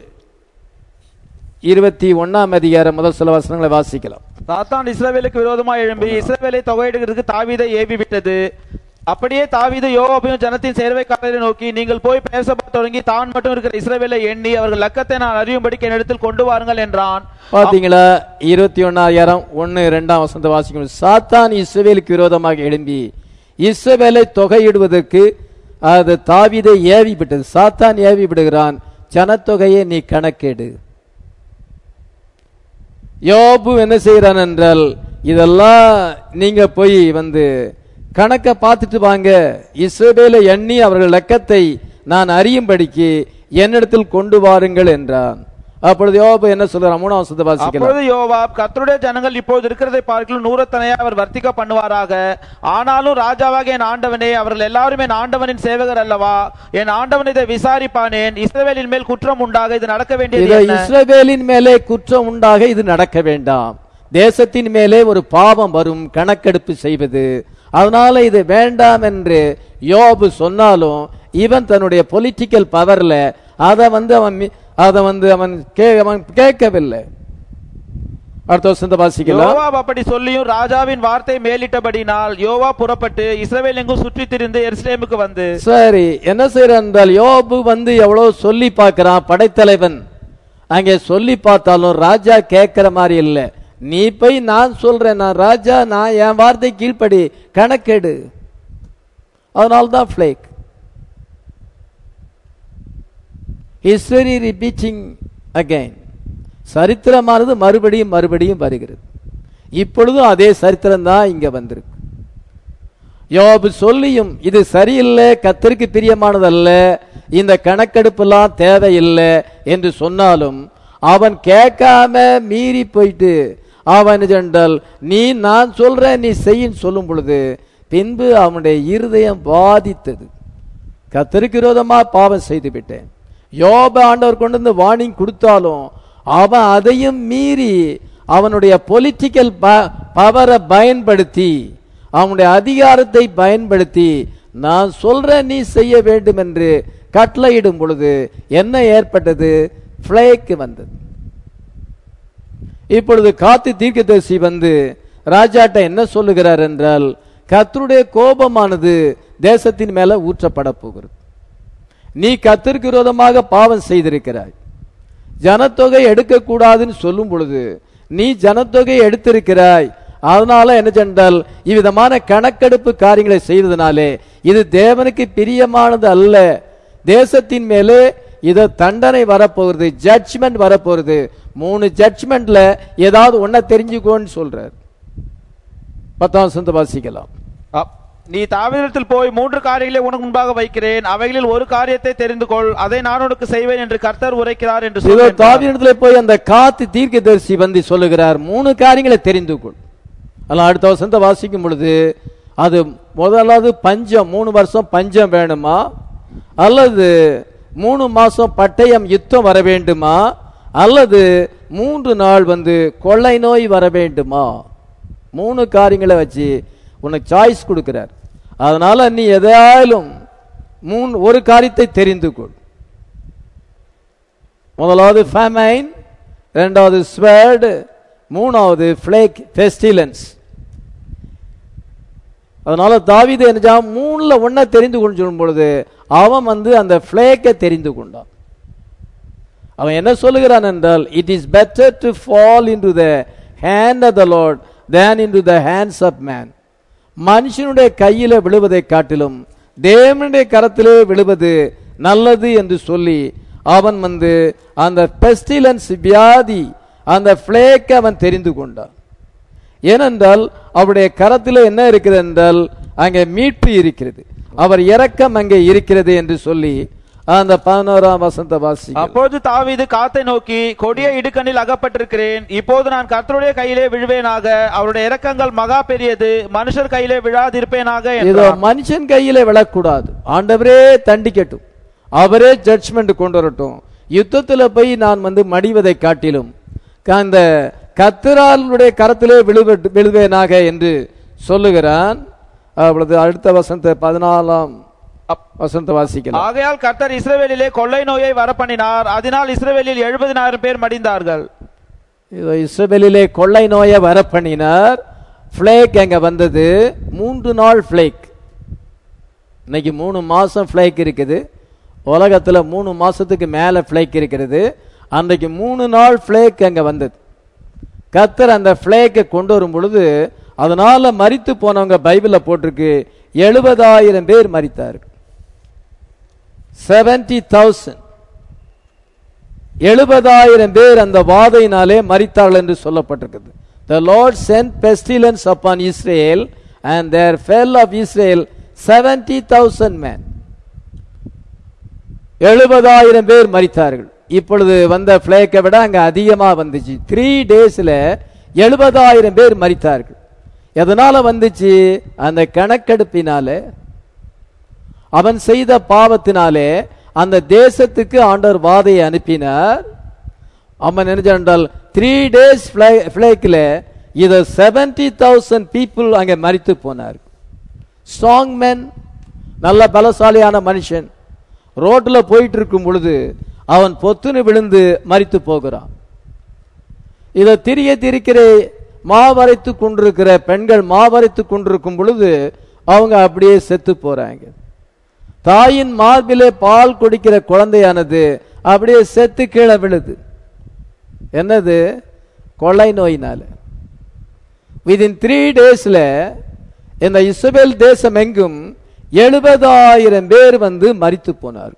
இருபத்தி ஒண்ணாம் அதிகாரம் முதல் சில வசனங்களை வாசிக்கலாம் சாத்தான் இஸ்ரவேலுக்கு விரோதமாக எழும்பி இஸ்ரவேலை தொகையிடுகிறதுக்கு தாவீதை ஏவி விட்டது அப்படியே தாவீது யோவாபையும் ஜனத்தின் சேர்வைக்காரரை நோக்கி நீங்கள் போய் பேச தொடங்கி தான் மட்டும் இருக்கிற இஸ்ரவேலை எண்ணி அவர்கள் லக்கத்தை நான் அறியும்படிக்கு என்னிடத்தில் கொண்டு வாருங்கள் என்றான் பாத்தீங்களா இருபத்தி ஒன்னாயிரம் ஒன்னு இரண்டாம் வசந்த வாசிக்கும் சாத்தான் இஸ்ரவேலுக்கு விரோதமாக எழும்பி இஸ்ரவேலை தொகையிடுவதற்கு அது தாவீதை ஏவி விட்டது சாத்தான் ஏவி விடுகிறான் ஜனத்தொகையை நீ கணக்கெடு யோபு என்ன செய்கிறான் என்றால் இதெல்லாம் நீங்க போய் வந்து கணக்க பார்த்துட்டு வாங்க இஸ்ரவேலை எண்ணி அவர்கள் லக்கத்தை நான் அறியும்படிக்கு என்னிடத்தில் கொண்டு வாருங்கள் என்றான் அப்பொழுது யோபு என்ன சொல்றான் மூணாம் வசனத்தை வாசிக்கலாம் அப்பொழுது யோவாப் கர்த்தருடைய ஜனங்கள் இப்போது இருக்கிறதை பார்க்கலும் நூறத்தனையா அவர் வர்த்திக்க பண்ணுவாராக ஆனாலும் ராஜாவாக என் ஆண்டவனே அவர்கள் எல்லாரும் என் ஆண்டவனின் சேவகர் அல்லவா என் ஆண்டவன் இதை விசாரிப்பானேன் இஸ்ரவேலின் மேல் குற்றம் உண்டாக இது நடக்க வேண்டியது இதை என்ன? இஸ்ரவேலின் மேலே குற்றம் உண்டாக இது நடக்க வேண்டாம் தேசத்தின் மேலே ஒரு பாவம் வரும் கணக்கெடுப்பு செய்வது அதனால இது வேண்டாம் என்று யோபு சொன்னாலும் இவன் தன்னுடைய பொலிட்டிக்கல் பவர்ல அதை வந்து அவன் மி- அதை வந்து அவன் கே அவன் கேட்கவில்லை அடுத்த வசந்த வாசிக்கலாம் யோவாப் அப்படி சொல்லியும் ராஜாவின் வார்த்தை மேலிட்டபடினால் யோவா புறப்பட்டு இஸ்ரவேல் எங்கும் சுற்றித் திரிந்து எருசலேமுக்கு வந்து சரி என்ன செய்யறான் என்றால் யோபு வந்து எவ்வளவு சொல்லி பார்க்கறான் படைத்தலைவன் அங்கே சொல்லி பார்த்தாலும் ராஜா கேட்கிற மாதிரி இல்ல நீ போய் நான் சொல்றேன் நான் ராஜா நான் என் வார்த்தை கீழ்ப்படி கணக்கெடு அதனால தான் ஃபிளேக் ஹிஸ்டரி ரிப்பீட்டிங் அகைன் சரித்திரமானது மறுபடியும் மறுபடியும் வருகிறது இப்பொழுதும் அதே சரித்திரம் தான் இங்க வந்திருக்கு யோபு சொல்லியும் இது சரியில்லை கத்தருக்கு பிரியமானதல்ல இந்த கணக்கெடுப்பெல்லாம் தேவையில்லை என்று சொன்னாலும் அவன் கேட்காம மீறி போயிட்டு அவன் சென்றால் நீ நான் சொல்றேன் நீ செய்யின்னு சொல்லும் பொழுது பின்பு அவனுடைய இருதயம் பாதித்தது கத்தருக்கு விரோதமா பாவம் செய்து விட்டேன் யோப ஆண்டவர் கொண்டு வந்து வார்னிங் கொடுத்தாலும் அவன் அதையும் மீறி அவனுடைய பொலிட்டிக்கல் பவரை பயன்படுத்தி அவனுடைய அதிகாரத்தை பயன்படுத்தி நான் சொல்றேன் நீ செய்ய வேண்டும் என்று கட்டளையிடும் பொழுது என்ன ஏற்பட்டது பிளேக் வந்தது இப்பொழுது காத்து தீர்க்கதரிசி வந்து ராஜாட்ட என்ன சொல்லுகிறார் என்றால் கர்த்தருடைய கோபமானது தேசத்தின் மேல ஊற்றப்பட போகிறது நீ கர்த்தருக்கு விரோதமாக பாவம் செய்திருக்கிறாய் ஜனத்தொகை எடுக்கக்கூடாதுன்னு சொல்லும் பொழுது நீ ஜனத்தொகை எடுத்திருக்கிறாய் அதனால என்ன சென்றால் இவ்விதமான கணக்கெடுப்பு காரியங்களை செய்ததினாலே இது தேவனுக்கு பிரியமானது அல்ல தேசத்தின் மேலே இத தண்டனை வரப்போகுது ஜட்ஜ்மெண்ட் வரப்போகுது மூணு ஜட்ஜ்மெண்ட்ல ஏதாவது ஒன்ன தெரிஞ்சுக்கோன்னு சொல்றார் பத்தாம் வசனத்தை வாசிக்கலாம் அப்- நீ தாவீதத்தில் போய் மூன்று காரியங்களை உனக்கு முன்பாக வைக்கிறேன் அவைகளில் ஒரு காரியத்தை தெரிந்து கொள் அதை நான் உனக்கு செய்வேன் என்று கர்த்தர் உரைக்கிறார் என்று இதோ சொல் தாவீதிடத்துல போய் அந்த காத்து தீர்க்கதரிசி வந்து சொல்லுகிறார் மூணு காரியங்களை தெரிந்து கொள் அதெல்லாம் அடுத்த வசனத்தை வாசிக்கும் பொழுது அது முதலாவது பஞ்சம் மூணு வருஷம் பஞ்சம் வேணுமா அல்லது மூணு மாசம் பட்டயம் யுத்தம் வர வேண்டுமா அல்லது மூன்று நாள் வந்து கொள்ளை நோய் வர வேண்டுமா மூணு காரியங்களை வச்சு உனக்கு சாய்ஸ் கொடுக்கிறார் அதனால நீ எதாயாலும் மூணு ஒரு காரியத்தை தெரிந்து கொள் முதலாவது ஃபேமைன் ரெண்டாவது ஸ்வேர்டு மூணாவது ஃபிளேக் ஃபெஸ்டிலன்ஸ் அதனால தாவீது என்ன மூணுல ஒன்றை தெரிந்து கொண்டு சொல்லும் பொழுது அவன் வந்து அந்த ஃபிளேக்கை தெரிந்து கொண்டான் அவன் என்ன சொல்லுகிறான் என்றால் it is better to fall into the hand of the Lord than into the hands of man மனுஷனுடைய கையில விழுவதை காட்டிலும் தேவனுடைய கரத்திலே விழுவது நல்லது என்று சொல்லி அவன் வந்து அந்த பெஸ்டிலன்ஸ் வியாதி அந்த பிளேக் அவன் தெரிந்து கொண்டான் ஏனென்றால் அவருடைய கரத்தில் என்ன இருக்கிறது என்றால் அங்கே மீட்பு இருக்கிறது அவர் இரக்கம் அங்கே இருக்கிறது என்று சொல்லி அந்த பதினோராம் வசந்த வாசி அப்போது தாவீது காத்தை நோக்கி கொடிய இடுக்கண்ணில் அகப்பட்டிருக்கிறேன் இப்போது நான் கர்த்தருடைய கையிலே விழுவேனாக அவருடைய இரக்கங்கள் மகா பெரியது மனுஷர் கையிலே விழாதிருப்பேனாக இதோ என்றான். மனுஷன் கையில விழக்கூடாது ஆண்டவரே தண்டிக்கட்டும் அவரே ஜட்ஜ்மெண்ட் கொண்டு வரட்டும் யுத்தத்துல போய் நான் வந்து மடிவதை காட்டிலும் க- அந்த கத்திராளுடைய கரத்திலே விழுவ விழுவேனாக என்று சொல்லுகிறான் அப்பொழுது அடுத்த வசந்த பதினாலாம் அப்- வசந்த வாசிக்கலாம் ஆகையால் கர்த்தர் இஸ்ரவேலிலே கொள்ளை நோயை வரப்பண்ணினார் அதனால் இஸ்ரவேலில் எழுபதினாயிரம் பேர் மடிந்தார்கள் இதோ இஸ்ரவேலிலே கொள்ளை நோயை வர பண்ணினார் ஃபிளேக் அங்க வந்தது மூன்று நாள் ஃபிளேக் இன்னைக்கு மூணு மாசம் ஃபிளேக் இருக்குது உலகத்துல மூணு மாசத்துக்கு மேல ஃபிளேக் இருக்கிறது அன்றைக்கு மூணு நாள் ஃபிளேக் அங்க வந்தது கத்தர் அந்த ஃபிளேக்கை கொண்டு வரும் பொழுது அதனால மரித்து போனவங்க பைபிள்ல போட்டிருக்கு எழுபதாயிரம் பேர் மரித்தார்கள் செவன்டி தௌசண்ட் எழுபதாயிரம் பேர் அந்த வாதையினாலே மரித்தார்கள் என்று சொல்லப்பட்டிருக்கிறது The Lord sent pestilence upon Israel and there fell of Israel 70,000 men. எழுபதாயிரம் பேர் மரித்தார்கள் இப்பொழுது வந்த பிளேக்கை விட அங்க அதிகமா வந்துச்சு த்ரீ டேஸ்ல எழுபதாயிரம் பேர் மரித்தார்கள் எதனால வந்துச்சு அந்த கணக்கெடுப்பினால அவன் செய்த பாவத்தினாலே அந்த தேசத்துக்கு ஆண்டவர் வாதையை அனுப்பினார் அவன் நினைச்சால் த்ரீ டேஸ் பிளேக்கில் இதை செவன்டி தௌசண்ட் பீப்புள் அங்கே மரித்து போனார் ஸ்ட்ராங் men நல்ல பலசாலியான மனுஷன் ரோட்ல போயிட்டு இருக்கும் பொழுது அவன் பொத்துன்னு விழுந்து மரித்து போகிறான் இதை திரிய திரிக்கிற மாவரைத்து கொண்டிருக்கிற பெண்கள் மாவரைத்து கொண்டிருக்கும் பொழுது அவங்க அப்படியே செத்து போறாங்க தாயின் மார்பிலே பால் குடிக்கிற குழந்தையானது அப்படியே செத்து கீழே விழுது என்னது கொள்ளை நோயினால விதின் த்ரீ டேஸ்ல இந்த இஸ்ரேல் தேசம் எங்கும் எழுபதாயிரம் பேர் வந்து மரித்து போனார்கள்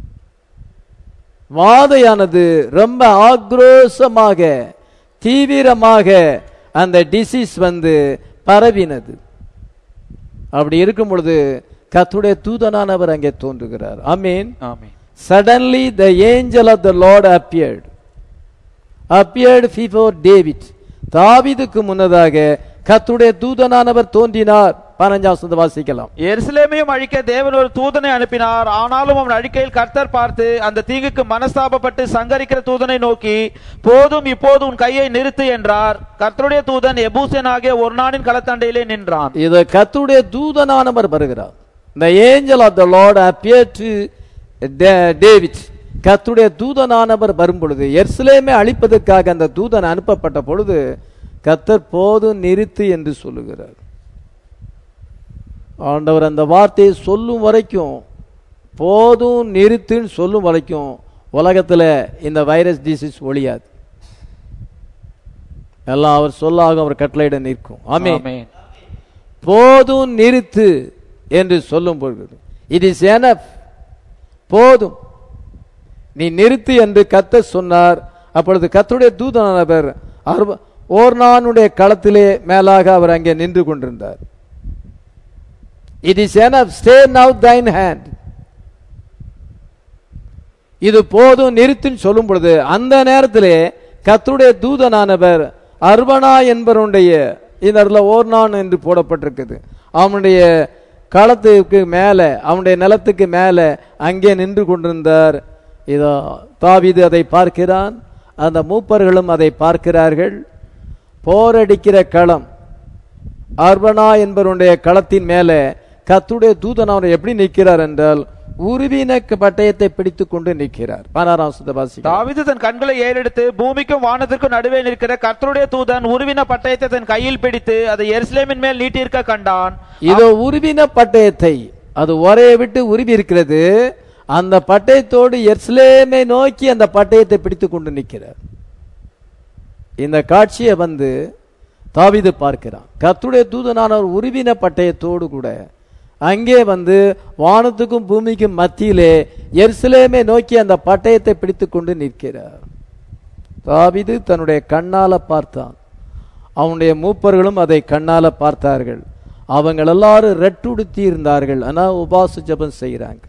வாதையானது ரொம்ப ஆக்ரோஷமாக தீவிரமாக அந்த டிசீஸ் வந்து பரவினது அப்படி இருக்கும் பொழுது கத்துடைய தூதனானவர் அங்கே தோன்றுகிறார் ஆமீன் ஆமென் Suddenly the angel of the Lord appeared. Appeared before David. தாவீதுக்கு முன்னதாக கத்துடைய தூதனானவர் தோன்றினார் பதினஞ்சாம் வசனத்தை வாசிக்கலாம் எருசலேமையும் அழிக்க தேவன் ஒரு தூதனை அனுப்பினார் ஆனாலும் அவன் அழிக்கையில் கர்த்தர் பார்த்து அந்த தீங்குக்கு மனஸ்தாபப்பட்டு சங்கரிக்கிற தூதனை நோக்கி போதும் இப்போது உன் கையை நிறுத்து என்றார் கர்த்தருடைய தூதன் எபூசன் ஆகிய ஒரு நாளின் களத்தண்டையிலே நின்றான் இது கத்துடைய தூதனானவர் வருகிறார் the angel of the lord appeared to Da- david கத்துடைய தூதனானவர் வரும் பொழுது எர்சலேமை அழிப்பதற்காக அந்த தூதன் அனுப்பப்பட்ட பொழுது கத்தர் போதும் நிறுத்து என்று சொல்லுகிறார் ஆண்டவர் அந்த வார்த்தையை சொல்லும் வரைக்கும் போதும் நிறுத்துன்னு சொல்லும் வரைக்கும் உலகத்துல இந்த வைரஸ் டிசீஸ் ஒழியாது எல்லாம் அவர் சொல்லாக அவர் கட்டளையிட நிற்கும் ஆமென் ஆமென். போதும் நிறுத்து என்று சொல்லும் பொழுது இட் இஸ் எனப் போதும் நீ நிறுத்து என்று கத்த சொன்னார் அப்பொழுது கத்துடைய தூதனானவர் அருவ- ஓர்னானுடைய களத்திலே மேலாக அவர் அங்கே நின்று கொண்டிருந்தார் it is enough stay now thine hand இது போதும் நிறுத்துன்னு சொல்லும் பொழுது அந்த நேரத்திலே கத்துடைய தூதனானவர் அர்வனா என்பவனுடைய இந்த இடத்துல ஓர்னான் என்று போடப்பட்டிருக்குது அவனுடைய களத்துக்கு மேலே அவனுடைய நிலத்துக்கு மேலே அங்கே நின்று கொண்டிருந்தார் இதோ தாவீது அதை பார்க்கிறான் அந்த மூப்பர்களும் அதை பார்க்கிறார்கள் போரடிக்கிற களம் அர்பனா என்பவருடைய களத்தின் மேலே கத்துடைய தூதன் அவரை எப்படி நிற்கிறார் என்றால் உருவின பட்டயத்தை பிடித்துக் கொண்டு நிற்கிறார் பதினாறாம் சுத்த வாசிக்கலாம். தாவீது தன் கண்களை ஏறெடுத்து பூமிக்கும் வானத்திற்கும் நடுவே நிற்கிற கர்த்தருடைய தூதன் உருவின பட்டயத்தை தன் கையில் பிடித்து அதை எருசலேமின் மேல் நீட்டியிருக்க கண்டான் இதோ உருவின பட்டயத்தை அது ஒரையை விட்டு உருவி இருக்கிறது அந்த பட்டயத்தோடு எர்ஸ்லேமை நோக்கி அந்த பட்டயத்தை பிடித்துக் கொண்டு நிற்கிறார் இந்த காட்சியை வந்து தாவீது பார்க்கிறான் கர்த்தருடைய தூதனான ஒரு உருவின பட்டயத்தோடு கூட அங்கே வந்து வானத்துக்கும் பூமிக்கும் மத்தியிலே எருசலேமை நோக்கி அந்த பட்டயத்தை பிடித்துக் கொண்டு நிற்கிறார் தாவீது தன்னுடைய கண்ணால பார்த்தான் அவனுடைய மூப்பர்களும் அதை கண்ணால பார்த்தார்கள் அவங்க எல்லாரும் ரெட்டுடுத்தி இருந்தார்கள் ஆனா உபாச ஜெபம் செய்கிறாங்க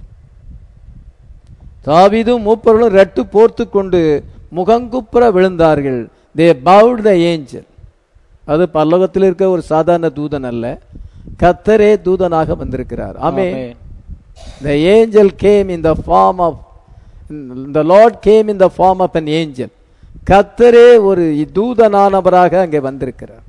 தாவீதும் மூப்பர்களும் ரெட்டு போர்த்து கொண்டு முகங்குப்புற விழுந்தார்கள் தே பவுட் த ஏஞ்சல் அது பல்லோகத்தில் இருக்க ஒரு சாதாரண தூதன் அல்ல கத்தரே தூதனாக வந்திருக்கிறார் ஆமே ஆமென். The angel came in the form of the Lord came in the form of an angel. கத்தரே ஒரு தூதனானவராக அங்கே வந்திருக்கிறார்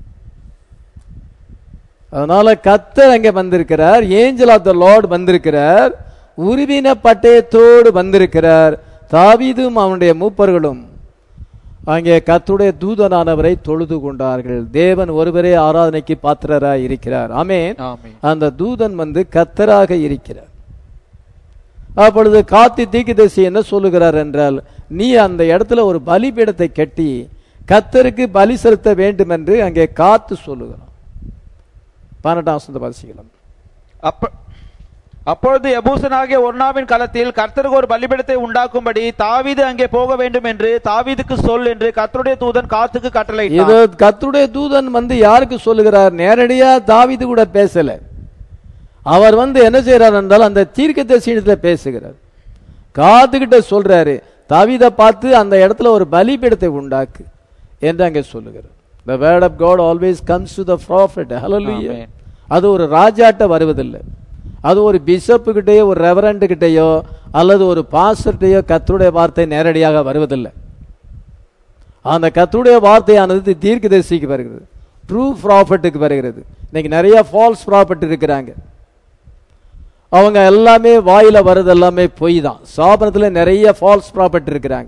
அதனால கத்தர் அங்கே வந்திருக்கிறார் ஏஞ்சல் ஆஃப் த லார்ட் வந்திருக்கிறார் உருவின பட்டயத்தோடு வந்திருக்கிறார் தாவீதும் அவனுடைய மூப்பர்களும் அங்கே கத்துடைய தூதனானவரை தொழுது கொண்டார்கள் தேவன் ஒருவரே ஆராதனைக்கு பாத்திரராய் இருக்கிறார் ஆமென் ஆமென். அந்த தூதன் வந்து கத்தராக இருக்கிறார் அப்பொழுது காத்தி தீக்குதரிசி என்ன சொல்லுகிறார் என்றால் நீ அந்த இடத்துல ஒரு பலிபீடத்தை கட்டி கத்தருக்கு பலி செலுத்த வேண்டும் என்று அங்கே காத்து சொல்லுகிறான் பன்னெண்டாம் வசந்த வாசிக்கலாம் அப்ப அப்பொழுது எபூசனாகிய ஒர்னாவின் களத்தில் கர்த்தருக்கு ஒரு பலிபீடத்தை உண்டாக்கும்படி தாவீது அங்கே போக வேண்டும் என்று தாவீதுக்கு சொல் என்று கர்த்தருடைய தூதன் காத்துக்கு இது கட்டளையிட்டான் கத்துடைய தூதன் வந்து யாருக்கு சொல்லுகிறார் நேரடியா தாவீது கூட பேசல அவர் வந்து என்ன செய்யறார் என்றால் அந்த தீர்க்கதரிசியிடத்துல பேசுகிறார் காதுகிட்ட சொல்றாரு தாவீதை பார்த்து அந்த இடத்துல ஒரு பலிபீடத்தை உண்டாக்கு என்று அங்கே சொல்லுகிறார் the word of god always comes to the prophet hallelujah Amen. அது ஒரு ராஜாட்ட வருவதில்லை அது ஒரு பிஷப்பு கிட்டேயோ ஒரு ரெவரண்ட் கிட்டேயோ அல்லது ஒரு பாஸ்டர்கிட்டயோ கர்த்தருடைய வார்த்தை நேரடியாக வருவதில்லை அந்த கர்த்தருடைய வார்த்தையானது தீர்க்கதரிசிக்கு வருகிறது ட்ரூ ப்ராஃபட்டுக்கு வருகிறது இன்னைக்கு நிறைய ஃபால்ஸ் ப்ராஃபட் இருக்கிறாங்க அவங்க எல்லாமே வாயில வர்றது எல்லாமே பொய் தான் சாபனத்துல நிறைய ஃபால்ஸ் ப்ராஃபட் இருக்கிறாங்க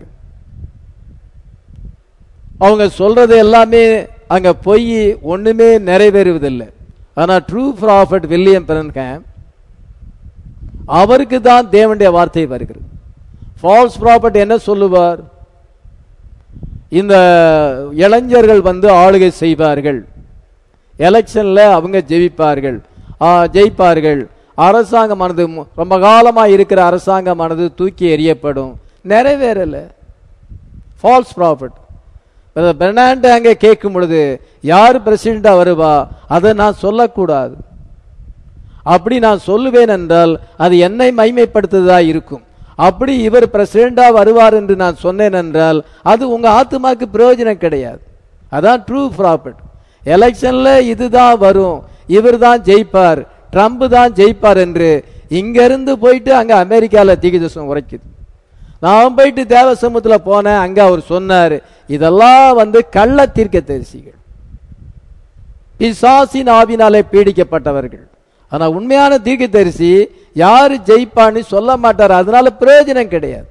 அவங்க சொல்றது எல்லாமே அங்க பொய் ஒண்ணுமே நிறைவேறுவதில்லை ஆனா ட்ரூ ப்ராஃபட் வில்லியம் பெரன்ஹாம் அவருக்கு தான் தேவனுடைய வார்த்தை வருகிறது ஃபால்ஸ் ப்ராஃபட் என்ன சொல்லுவார் இந்த இளைஞர்கள் வந்து ஆளுகை செய்வார்கள் எலெக்ஷன்ல அவங்க ஜெயிப்பார்கள் ஆ, ஜெயிப்பார்கள் அரசாங்கமானது மு- ரொம்ப காலமா இருக்கிற அரசாங்கமானது தூக்கி எறியப்படும் நிறைவேறல ஃபால்ஸ் ப்ராஃபிட் பெர்னாண்ட் அங்கே கேட்கும் பொழுது யார் பிரசிடண்டா வருவா அதை நான் சொல்லக்கூடாது அப்படி நான் சொல்லுவேன் என்றால் அது என்னை மைமைப்படுத்துவதா இருக்கும் அப்படி இவர் பிரசிடண்டா வருவார் என்று நான் சொன்னேன் என்றால் அது உங்க ஆத்துமாக்கு பிரயோஜனம் கிடையாது அதான் ட்ரூ ப்ராஃபிட் எலெக்ஷன்ல இதுதான் வரும் இவர் தான் ஜெயிப்பார் ட்ரம்ப் தான் ஜெயிப்பார் என்று இங்க இருந்து போயிட்டு அங்க அமெரிக்கால தீகிதசம் உரைக்குது நான் போயிட்டு தேவ சமூகத்துல போனேன் அங்க அவர் சொன்னார் இதெல்லாம் வந்து கள்ள தீர்க்க தரிசிகள் பிசாசின் ஆவினாலே பீடிக்கப்பட்டவர்கள் ஆனா உண்மையான தீர்க்கதரிசி யாரு ஜெயிப்பான்னு சொல்ல மாட்டார் அதனால பிரயோஜனம் கிடையாது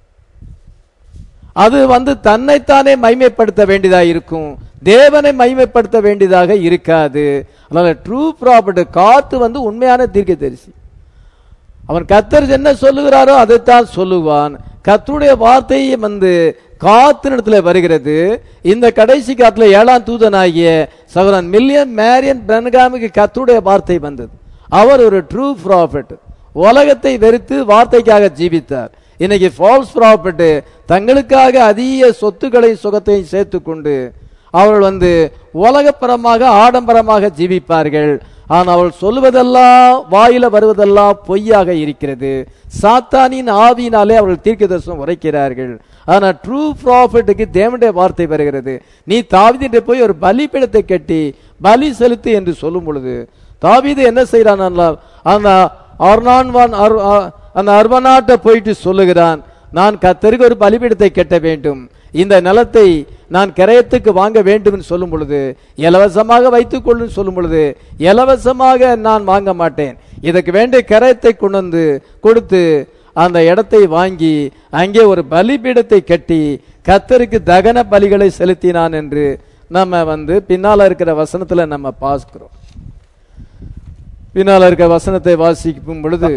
அது வந்து தன்னைத்தானே மைமைப்படுத்த வேண்டியதா இருக்கும் தேவனை மைமைப்படுத்த வேண்டியதாக இருக்காது அதனால ட்ரூ ப்ராப்பர்ட்டி காத்து வந்து உண்மையான தீர்க்கதரிசி அவன் கத்தர் என்ன சொல்லுகிறாரோ அதைத்தான் சொல்லுவான் கத்தருடைய வார்த்தையை வந்து காத்தினிடத்துல வருகிறது இந்த கடைசி காத்துல ஏழாம் தூதனாகிய சகோதரன் மில்லியன் மேரியன் பிரன்காமுக்கு கத்தருடைய வார்த்தை வந்தது அவர் ஒரு ட்ரூ ப்ராஃபிட் உலகத்தை வெறுத்து வார்த்தைக்காக ஜீவித்தார் இன்னைக்கு ஃபால்ஸ் ப்ராப்பர்ட் தங்களுக்காக அதிக சொத்துக்களையும் சுகத்தையும் சேர்த்து கொண்டு அவர்கள் வந்து உலகப்பரமாக ஆடம்பரமாக ஜீவிப்பார்கள் ஆனால் அவள் சொல்லுவதெல்லாம் வாயில வருவதெல்லாம் பொய்யாக இருக்கிறது சாத்தானின் ஆவியினாலே அவர்கள் தீர்க்கதரிசனம் உரைக்கிறார்கள் ஆனா ட்ரூ ப்ராஃபிட்டுக்கு தேவனுடைய வார்த்தை வருகிறது நீ தாவிதிட்டு போய் ஒரு பலிபீடத்தை கட்டி பலி செலுத்து என்று சொல்லும் பொழுது தாவீது என்ன செய்யறான் அந்த அர்னான்வான் அர்- அ- அந்த அர்வனாட்ட போயிட்டு சொல்லுகிறான் நான் கத்தருக்கு ஒரு பலிபீடத்தை கட்ட வேண்டும் இந்த நிலத்தை நான் கிரயத்துக்கு வாங்க வேண்டும் என்று சொல்லும் பொழுது இலவசமாக வைத்துக் கொள்ளும் சொல்லும் பொழுது இலவசமாக நான் வாங்க மாட்டேன் இதுக்கு வேண்டிய கிரயத்தை கொண்டு வந்து கொடுத்து அந்த இடத்தை வாங்கி அங்கே ஒரு பலிபீடத்தை கட்டி கத்தருக்கு தகன பலிகளை செலுத்தினான் என்று நம்ம வந்து பின்னால இருக்கிற வசனத்துல நம்ம பார்க்கிறோம் பின்னால இருக்கிற வசனத்தை வாசிக்கும் பொழுது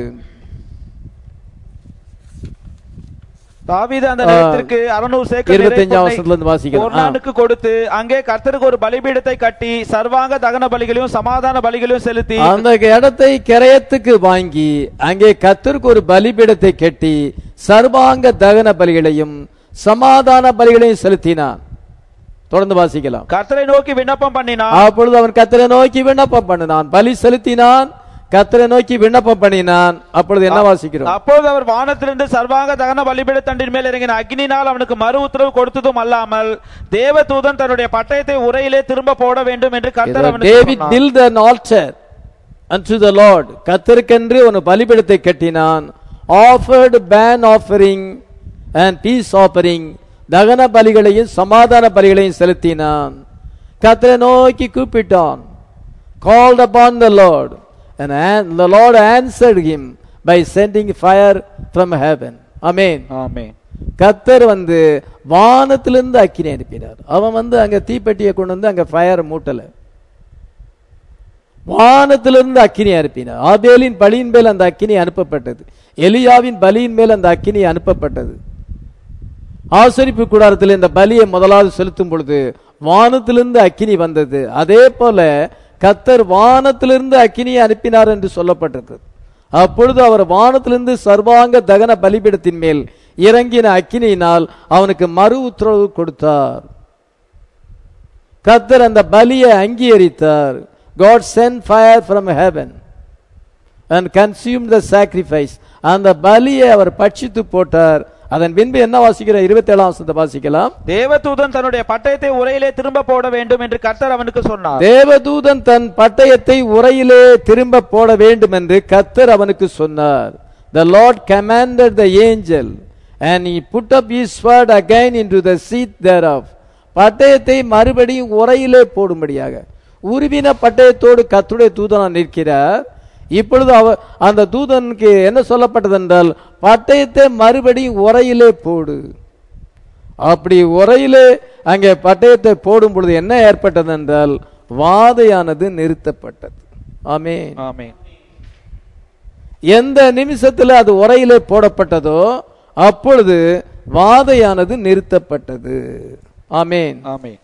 தாவீது அந்த ஆ, நிலத்திற்கு அறுநூறு சேக்கல் இருபத்தஞ்சாம் நிறைய பொன்னை வசனத்துல இருந்து வாசிக்கலாம். ஒர்னானுக்கு கொடுத்து அங்கே கர்த்தருக்கு ஒரு பலிபீடத்தை கட்டி சர்வாங்க தகன பலிகளையும் சமாதான பலிகளையும் செலுத்தி அந்த இடத்தை கிரயத்துக்கு வாங்கி அங்கே கத்தருக்கு ஒரு பலிபீடத்தை கட்டி சர்வாங்க தகன பலிகளையும் சமாதான பலிகளையும் செலுத்தினான் தொடர்ந்து வாசிக்கலாம் கர்த்தரை நோக்கி விண்ணப்பம் பண்ணினான் அப்பொழுது அவன் கத்தரை நோக்கி விண்ணப்பம் பண்ணினான் பலி செலுத்தினான் கத்தரை நோக்கி விண்ணப்பம் பண்ணினான் அப்பொழுது என்ன வாசிக்கிறோம் அப்போது அவர் வானத்திலிருந்து சர்வாங்க தகன பலிபீடத்தண்டின் மேல் இறங்கின அக்னினால் அவனுக்கு மறு உத்தரவு கொடுத்ததும் அல்லாமல் தேவதூதன் தன்னுடைய பட்டயத்தை உரையிலே திரும்ப போட வேண்டும் என்று கர்த்தர் அவனுக்கு டேவிட் சொன்னார். built an altar unto the Lord கத்தருக்கென்று ஒரு பலிபீடத்தை கட்டினான் offered ban offering and peace offering தகன பலிகளையும் சமாதான பலிகளையும் செலுத்தினான் கத்தரை நோக்கி கூப்பிட்டான் called upon the Lord and an- the Lord answered him by sending fire from heaven amen ஆமென் கத்தர் வந்து வானத்திலிருந்து அக்கினி அனுப்பினார் அவன் வந்து அங்க தீப்பெட்டியை கொண்டு வந்து அங்க ஃபயர் மூட்டல வானத்திலிருந்து அக்கினி அனுப்பினார் ஆபேலின் பலியின் மேல் அந்த அக்கினி அனுப்பப்பட்டது எலியாவின் பலியின் மேல் அந்த அக்கினி அனுப்பப்பட்டது ஆசரிப்பு கூடாரத்தில் இந்த பலியை முதலாவது செலுத்தும் பொழுது வானத்திலிருந்து அக்கினி வந்தது அதே போல கத்தர் வானத்திலிருந்து அக்கினியை அனுப்பினார் என்று சொல்லப்பட்டிருக்கு அப்பொழுது அவர் வானத்திலிருந்து சர்வாங்க தகன பலிபீடத்தின் மேல் இறங்கின அக்கினியினால் அவனுக்கு மறு உத்தரவு கொடுத்தார் கத்தர் அந்த பலியை அங்கீகரித்தார் God sent fire from heaven and consume the sacrifice அந்த பலியை அவர் பட்சித்து போட்டார் அதன் பின்பு என்ன வாசிக்கிற இருபத்தி ஏழாம் வசனத்தை வாசிக்கலாம் தேவதூதன் தன்னுடைய பட்டயத்தை உரையிலே திரும்ப போட வேண்டும் என்று கர்த்தர் அவனுக்கு சொன்னார் தேவதூதன் தன் பட்டயத்தை உரையிலே திரும்ப போட வேண்டும் என்று கத்தர் அவனுக்கு சொன்னார் the lord commanded the angel and he put up his sword again into the seat thereof பட்டயத்தை மறுபடியும் உரையிலே போடும்படியாக உருவின பட்டயத்தோடு கத்துடைய தூதனா நிற்கிறார் இப்பொழுது அவ அந்த தூதனுக்கு என்ன சொல்லப்பட்டது என்றால் பட்டயத்தை மறுபடியும் உரையிலே போடு அப்படி உரையிலே அங்கே பட்டயத்தை போடும் பொழுது என்ன ஏற்பட்டது என்றால் வாதையானது நிறுத்தப்பட்டது ஆமென் ஆமென் எந்த நிமிஷத்தில் அது உரையிலே போடப்பட்டதோ அப்பொழுது வாதையானது நிறுத்தப்பட்டது ஆமென் ஆமென்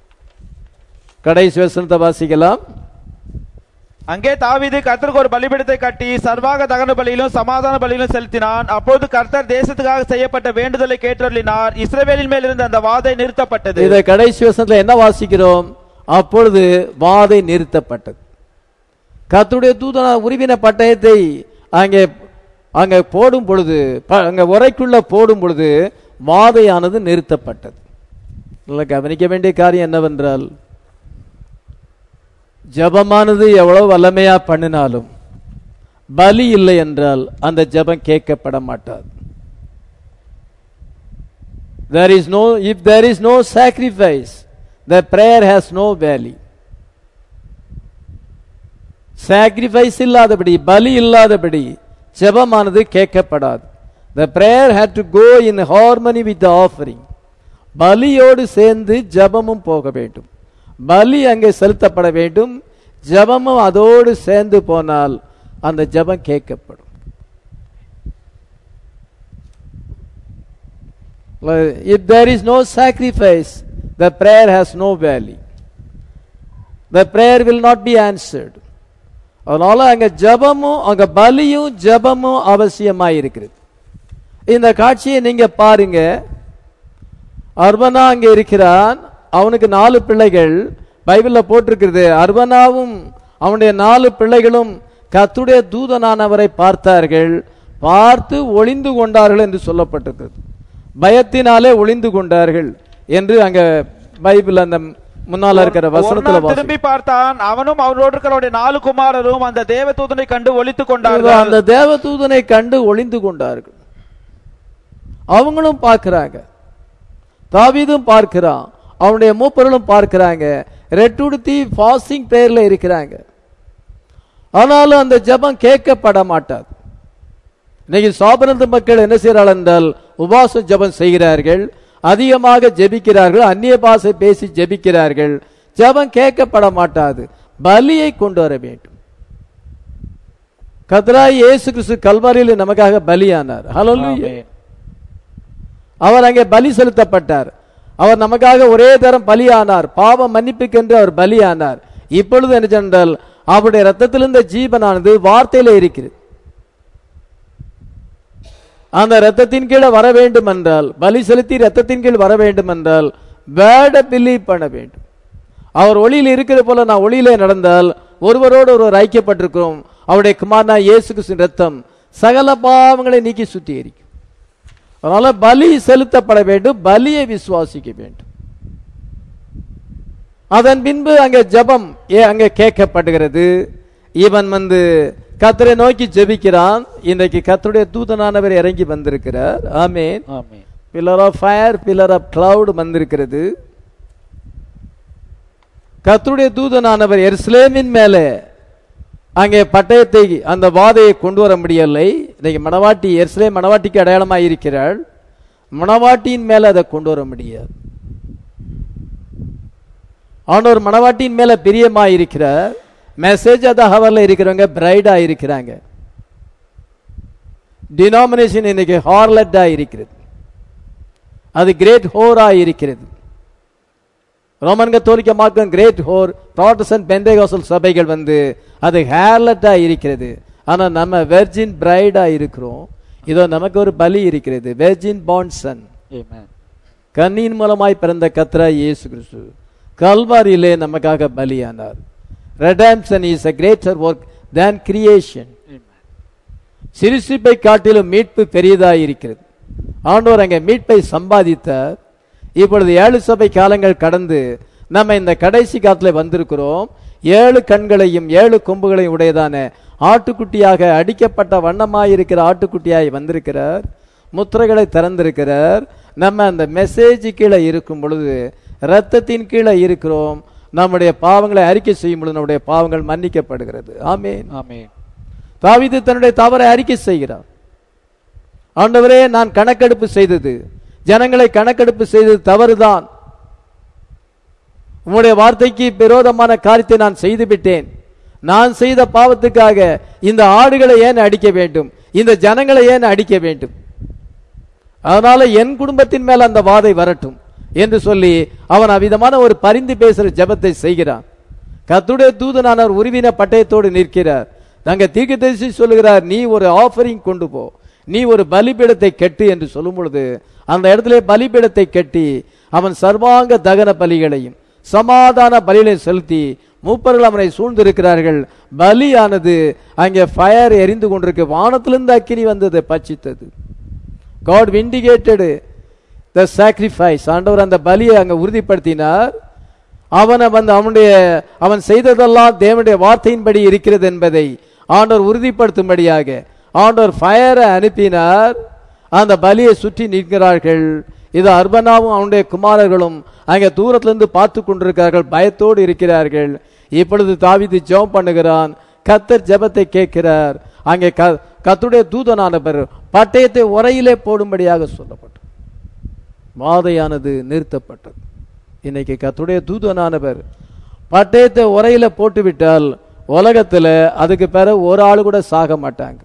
கடைசி வசனத்தை வாசிக்கலாம் அங்கே தாவீது கர்த்தருக்கு ஒரு பலிபீடத்தை கட்டி சர்வாக தகன பலியிலும் சமாதான பலியிலும் செலுத்தினான் அப்போது கர்த்தர் தேசத்துக்காக செய்யப்பட்ட வேண்டுதலை கேட்டருளினார் இஸ்ரவேலின் மேல் இருந்த அந்த வாதை நிறுத்தப்பட்டது இதை கடைசி வசனத்துல என்ன வாசிக்கிறோம் அப்பொழுது வாதை நிறுத்தப்பட்டது கர்த்தருடைய தூதனா உருவின பட்டயத்தை அங்கே அங்கே போடும் பொழுது ப- அங்க உரைக்குள்ள போடும் பொழுது வாதையானது நிறுத்தப்பட்டது நல்லா கவனிக்க வேண்டிய காரியம் என்னவென்றால் ஜெபமானது எவ்வளவு வல்லமையா பண்ணினாலும் பலி இல்லை என்றால் அந்த ஜெபம் கேட்கப்பட மாட்டாது there is no if there is no sacrifice the prayer has no value sacrifice இல்லாதபடி பலி இல்லாதபடி ஜெபமானது கேட்கப்படாது the prayer had to go in harmony with the offering பலியோடு சேர்ந்து ஜெபமும் போக வேண்டும் பலி அங்கே செலுத்தப்பட வேண்டும் ஜெபமும் அதோடு சேர்ந்து போனால் அந்த ஜெபம் கேட்கப்படும் If there is no sacrifice, the prayer has no value. The prayer will not be answered. அதனால அங்க ஜெபமும் அங்க பலியும் ஜெபமும் அவசியமா இருக்கிறது இந்த காட்சியை நீங்க பாருங்க அர்பனா அங்க இருக்கிறான் அவனுக்கு நாலு பிள்ளைகள் பைபிள்ல போட்டிருக்கிறது அர்பனாவும் அவனுடைய நாலு பிள்ளைகளும் கத்துடைய தூதனானவரை பார்த்தார்கள் பார்த்து ஒளிந்து கொண்டார்கள் என்று சொல்லப்பட்டிருக்கிறது பயத்தினாலே ஒளிந்து கொண்டார்கள் என்று அங்க பைபிள் அந்த முன்னால இருக்கிற ஒரு வசனத்துல நாள் வாசி திரும்பி பார்த்தான் அவனும் அவரோடு இருக்கிறவருடைய நாலு குமாரரும் அந்த தேவதூதனை கண்டு ஒளித்துக் இதோ கொண்டார்கள் அந்த தேவதூதனை கண்டு ஒளிந்து கொண்டார்கள் அவங்களும் பார்க்கிறாங்க தாவீதும் பார்க்கிறான் அவனுடைய மூப்பர்களும் பார்க்கிறாங்க ரெட்டுடுத்தி ஃபாஸ்டிங் பிரேயர்ல இருக்கிறாங்க ஆனாலும் அந்த ஜெபம் கேட்கப்பட மாட்டாது இன்னைக்கு சாபனத்து மக்கள் என்ன செய்கிறார்கள் என்றால் உபாச ஜெபம் செய்கிறார்கள் அதிகமாக ஜெபிக்கிறார்கள் அந்நிய பாஷை பேசி ஜெபிக்கிறார்கள் ஜெபம் கேட்கப்பட மாட்டாது பலியை கொண்டு வர வேண்டும் கத்ராய் இயேசு கிறிஸ்து கல்வாரியில் நமக்காக பலியானார் ஹலோ ஆமென். அவர் அங்கே பலி செலுத்தப்பட்டார் அவர் நமக்காக ஒரே தரம் பலியானார் பாவ மன்னிப்புக்கென்று அவர் பலியானார் இப்பொழுது என்ன சொன்னால் அவருடைய ரத்தத்திலிருந்த ஜீவனானது வார்த்தையில இருக்கிறது அந்த ரத்தத்தின் கீழே வர வேண்டும் என்றால் பலி செலுத்தி ரத்தத்தின் கீழ் வர வேண்டும் என்றால் வேட பிலீவ் பண்ண வேண்டும் அவர் ஒளியில் இருக்கிறது போல நான் ஒளியிலே நடந்தால் ஒருவரோடு ஒருவர் ஐக்கியப்பட்டிருக்கிறோம் அவருடைய குமாரனா இயேசு கிறிஸ்துவின் ரத்தம் சகல பாவங்களை நீக்கி சுத்திகரிக்கும் அதனால பலி செலுத்தப்பட வேண்டும் பலியை விசுவாசிக்க வேண்டும் அதன் பின்பு அங்கே ஜெபம் ஏ அங்கே கேட்கப்படுகிறது இவன் வந்து கத்தரை நோக்கி ஜெபிக்கிறான் இன்றைக்கு கத்தருடைய தூதனானவர் இறங்கி வந்திருக்கிறார் ஆமென் ஆமென். Pillar of fire pillar of cloud வந்திருக்கிறது கர்த்தருடைய தூதனானவர் எருசலேமின் மேலே அங்கே பட்டயத்தை அந்த வாதையை கொண்டு வர முடியவில்லை இன்னைக்கு மணவாட்டி எருசலேம் மணவாட்டிக்கு அடையாளமாக இருக்கிறாள் மணவாட்டியின் மேலே அதை கொண்டு வர முடியாது ஆனவர் மணவாட்டியின் மேல பிரியமா இருக்கிறார் மெசேஜ் அத ஹவர்ல இருக்கிறவங்க பிரைடா இருக்கிறாங்க டினாமினேஷன் இன்னைக்கு ஹார்லட்டா இருக்கிறது அது கிரேட் ஹோரா இருக்கிறது ரோமன் கத்தோலிக்க மார்க்கம் கிரேட் ஹோர் ப்ராட்டஸ்டன்ட் பெந்தேகோசல் சபைகள் வந்து அது ஹேர்லட்டா இருக்கிறது ஆனா நம்ம வெர்ஜின் பிரைடா இருக்கிறோம் இதோ நமக்கு ஒரு பலி இருக்கிறது வெர்ஜின் பாண்ட்சன் Amen. கண்ணின் மூலமாய் பிறந்த கத்ரா இயேசு கிறிஸ்து கல்வாரியிலே நமக்காக பலியானார் redemption is a greater work than creation Amen. சிறுசிப்பை காட்டிலும் மீட்பு பெரியதாய் இருக்கிறது ஆண்டவர் அங்கே மீட்பை சம்பாதித்தார் இப்பொழுது ஏழு சபை காலங்கள் கடந்து நம்ம இந்த கடைசி காலத்துல வந்திருக்கிறோம் ஏழு கண்களையும் ஏழு கொம்புகளையும் உடையதான ஆட்டுக்குட்டியாக அடிக்கப்பட்ட வண்ணமாயிருக்கிற ஆட்டுக்குட்டியாய் வந்திருக்கிறார் முத்திரைகளை திறந்திருக்கிறார் நம்ம அந்த மெசேஜ் கீழே இருக்கும் பொழுது இரத்தத்தின் கீழே இருக்கிறோம் நம்முடைய பாவங்களை அறிக்கை செய்யும் பொழுது நம்முடைய பாவங்கள் மன்னிக்கப்படுகிறது ஆமென் ஆமென். தாவீது தன்னுடைய தவறை அறிக்கை செய்கிறார் ஆண்டவரே நான் கணக்கெடுப்பு செய்தது ஜனங்களை கணக்கெடுப்பு செய்தது தவறுதான் உம்முடைய வார்த்தைக்கு விரோதமான காரியத்தை நான் செய்து விட்டேன் நான் செய்த பாவத்துக்காக இந்த ஆடுகளை ஏன் அடிக்க வேண்டும் இந்த ஜனங்களை ஏன் அடிக்க வேண்டும் அதனால என் குடும்பத்தின் மேல் அந்த வாதை வரட்டும் என்று சொல்லி அவன் அவ்விதமான ஒரு பரிந்து பேசுற ஜெபத்தை செய்கிறான் கத்துடைய தூதனானவர் உருவின பட்டயத்தோடு நிற்கிறார் அங்க தீர்க்கதரிசி சொல்லுகிறார் நீ ஒரு ஆஃபரிங் கொண்டு போ நீ ஒரு பலிபீடத்தை கெட்டு என்று சொல்லும் பொழுது அந்த இடத்துல பலிபீடத்தை கட்டி அவன் சர்வாங்க தகன பலிகளையும் சமாதான பலிகளையும் செலுத்தி மூப்பர்கள் அவனை சூழ்ந்திருக்கிறார்கள் பலியானது அங்கே ஃபயர் எரிந்து கொண்டிருக்கு வானத்திலிருந்து அக்கினி வந்தது பட்சித்தது காட் விண்டிகேட்டடு த சாக்ரிஃபைஸ் ஆண்டவர் அந்த பலியை அங்க உறுதிப்படுத்தினார் அவனை வந்து அவனுடைய அவன் செய்ததெல்லாம் தேவனுடைய வார்த்தையின்படி இருக்கிறது என்பதை ஆண்டவர் உறுதிப்படுத்தும்படியாக ஆண்டவர் ஃபயரை அனுப்பினார் அந்த பலியை சுற்றி நிற்கிறார்கள் இது அர்பனாவும் அவனுடைய குமாரர்களும் அங்கே தூரத்திலிருந்து பார்த்து கொண்டிருக்கிறார்கள் பயத்தோடு இருக்கிறார்கள் இப்பொழுது தாவீது ஜெபம் பண்ணுகிறான் கத்தர் ஜெபத்தை கேட்கிறார் அங்கே க கத்துடைய தூதனானவர் பட்டயத்தை உரையிலே போடும்படியாக சொல்லப்பட்டது வாதையானது நிறுத்தப்பட்டது இன்னைக்கு கத்துடைய தூதனானவர் பட்டயத்தை உரையில போட்டுவிட்டால் உலகத்துல அதுக்கு பிறகு ஒரு ஆள் கூட சாக மாட்டாங்க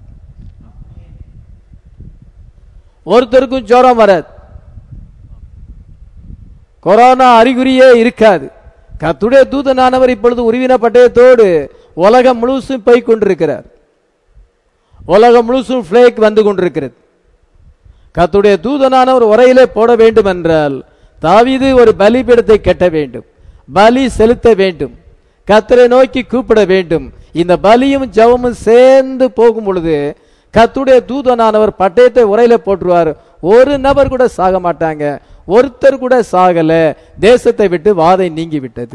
ஒருத்தருக்கும் ஜுரம் வராது கொரோனா அறிகுறியே இருக்காது கத்துடைய தூதனானவர் இப்பொழுது உருவின பட்டயத்தோடு உலகம் முழுசும் போய் கொண்டிருக்கிறார் உலகம் முழுசும் ஃபிளேக் வந்து கொண்டிருக்கிறது கத்துடைய தூதனானவர் உரையிலே போட வேண்டும் என்றால் தாவீது ஒரு பலிபீடத்தை கட்ட வேண்டும் பலி செலுத்த வேண்டும் கத்தரை நோக்கி கூப்பிட வேண்டும் இந்த பலியும் ஜெபமும் சேர்ந்து போகும் பொழுது கத்துடைய தூதனானவர் பட்டயத்தை உரையில போட்டுருவார் ஒரு நபர் கூட சாக மாட்டாங்க ஒருத்தர் கூட சாகல தேசத்தை விட்டு வாதை நீங்கி விட்டது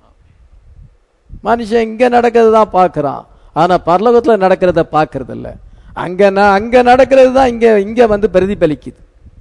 மனுஷன் இங்க நடக்கிறது தான் பார்க்கறான் ஆனா பரலோகத்துல நடக்கிறத பார்க்கறது இல்ல அங்க ந- அங்க நடக்கிறது தான் இங்க இங்க வந்து பிரதிபலிக்குது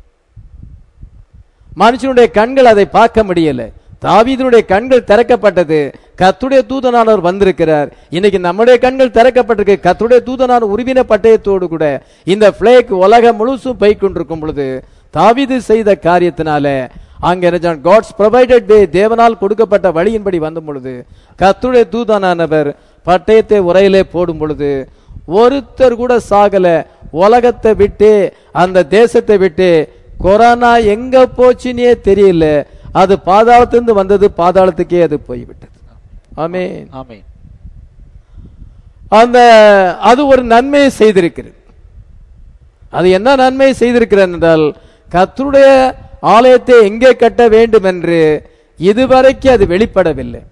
மனுஷனுடைய கண்கள் அதை பார்க்க முடியல தாவீதுனுடைய கண்கள் திறக்கப்பட்டது கத்துடைய தூதனானவர் வந்திருக்கிறார் இன்னைக்கு நம்முடைய கண்கள் திறக்கப்பட்டிருக்கு கத்துடைய தூதனான உருவின பட்டயத்தோடு கூட இந்த பிளேக் உலகம் முழுசும் போய் கொண்டிருக்கும் பொழுது தாவீது செய்த காரியத்தினால அங்க என்ன காட்ஸ் ப்ரொவைடட் வே தேவனால் கொடுக்கப்பட்ட வழியின்படி வந்த பொழுது கத்துடைய தூதனானவர் பட்டயத்தை உரையிலே போடும் பொழுது ஒருத்தர் கூட சாகல உலகத்தை விட்டு அந்த தேசத்தை விட்டு கொரோனா எங்க போச்சுன்னே தெரியல அது பாதாளத்திலிருந்து வந்தது பாதாளத்துக்கே அது போய்விட்டது ஆமென் ஆமென் அந்த அது ஒரு நன்மையை செய்திருக்கிறது அது என்ன நன்மையை செய்திருக்கிறது என்றால் கர்த்தருடைய ஆலயத்தை எங்கே கட்ட வேண்டும் என்று இதுவரைக்கு அது வெளிப்படவில்லை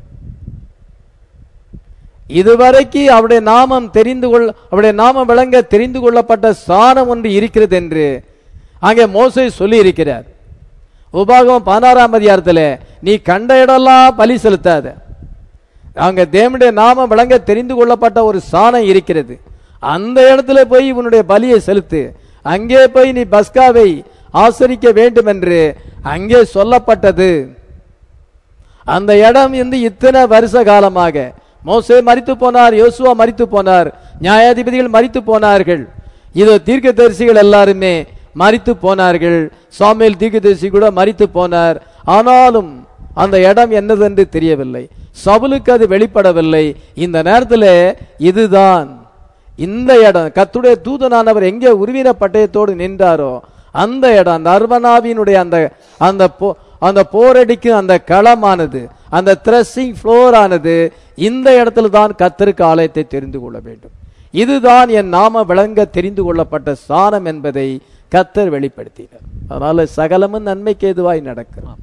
இதுவரைக்கு அவருடைய நாமம் தெரிந்து கொள் அவருடைய நாமம் விளங்க தெரிந்து கொள்ளப்பட்ட ஸ்தானம் ஒன்று இருக்கிறது என்று அங்கே மோசே சொல்லி இருக்கிறார் உபாகமம் பதினாறாம் அதிகாரத்தில் நீ கண்ட இடம்லாம் பலி செலுத்தாத அங்க தேவனுடைய நாமம் விளங்க தெரிந்து கொள்ளப்பட்ட ஒரு ஸ்தானம் இருக்கிறது அந்த இடத்துல போய் உன்னுடைய பலியை செலுத்து அங்கே போய் நீ பஸ்காவை ஆசரிக்க வேண்டும் என்று அங்கே சொல்லப்பட்டது அந்த இடம் வந்து இத்தனை வருஷ காலமாக மோசே மரித்து போனார் யோசுவா மரித்து போனார் நியாயாதிபதிகள் மரித்து போனார்கள் இதோ தீர்க்கதரிசிகள் எல்லாருமே மரித்து போனார்கள் சாமியல் தீர்க்கதரிசி கூட மரித்து போனார் ஆனாலும் அந்த இடம் என்னதென்று தெரியவில்லை சவுலுக்கு அது வெளிப்படவில்லை இந்த நேரத்தில் இதுதான் இந்த இடம் கத்துடைய தூதனானவர் எங்கே உருவின பட்டயத்தோடு நின்றாரோ அந்த இடம் அந்த அர்வனாவினுடைய அந்த அந்த போ- அந்த போரடிக்கும் அந்த களமானது அந்த த்ரெஸ்ஸிங் ஃப்ளோர் ஆனது இந்த இடத்துல தான் கத்தருக்கு ஆலயத்தை தெரிந்து கொள்ள வேண்டும் இதுதான் என் நாம விளங்க தெரிந்து கொள்ளப்பட்ட ஸ்தானம் என்பதை கத்தர் வெளிப்படுத்தினார் அதனால சகலமும் நன்மைக்கு ஏதுவாய் நடக்கிறது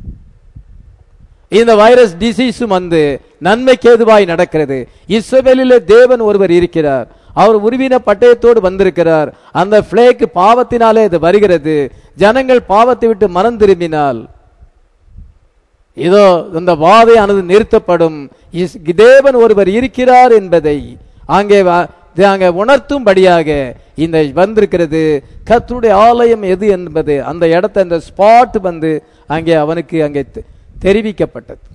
இந்த வைரஸ் டிசீஸும் வந்து நன்மைக்கு ஏதுவாய் நடக்கிறது இஸ்ரவேலிலே தேவன் ஒருவர் இருக்கிறார் அவர் உருவின பட்டயத்தோடு வந்திருக்கிறார் அந்த பிளேக் பாவத்தினாலே இது வருகிறது ஜனங்கள் பாவத்தை விட்டு மனம் திரும்பினால் இதோ இந்த வாதையானது நிறுத்தப்படும் இஸ்- தேவன் ஒருவர் இருக்கிறார் என்பதை அங்கே வ- இது அங்கே உணர்த்தும்படியாக இந்த வந்திருக்கிறது கர்த்தருடைய ஆலயம் எது என்பது அந்த இடத்த அந்த ஸ்பாட் வந்து அங்கே அவனுக்கு அங்கே தெ- தெரிவிக்கப்பட்டது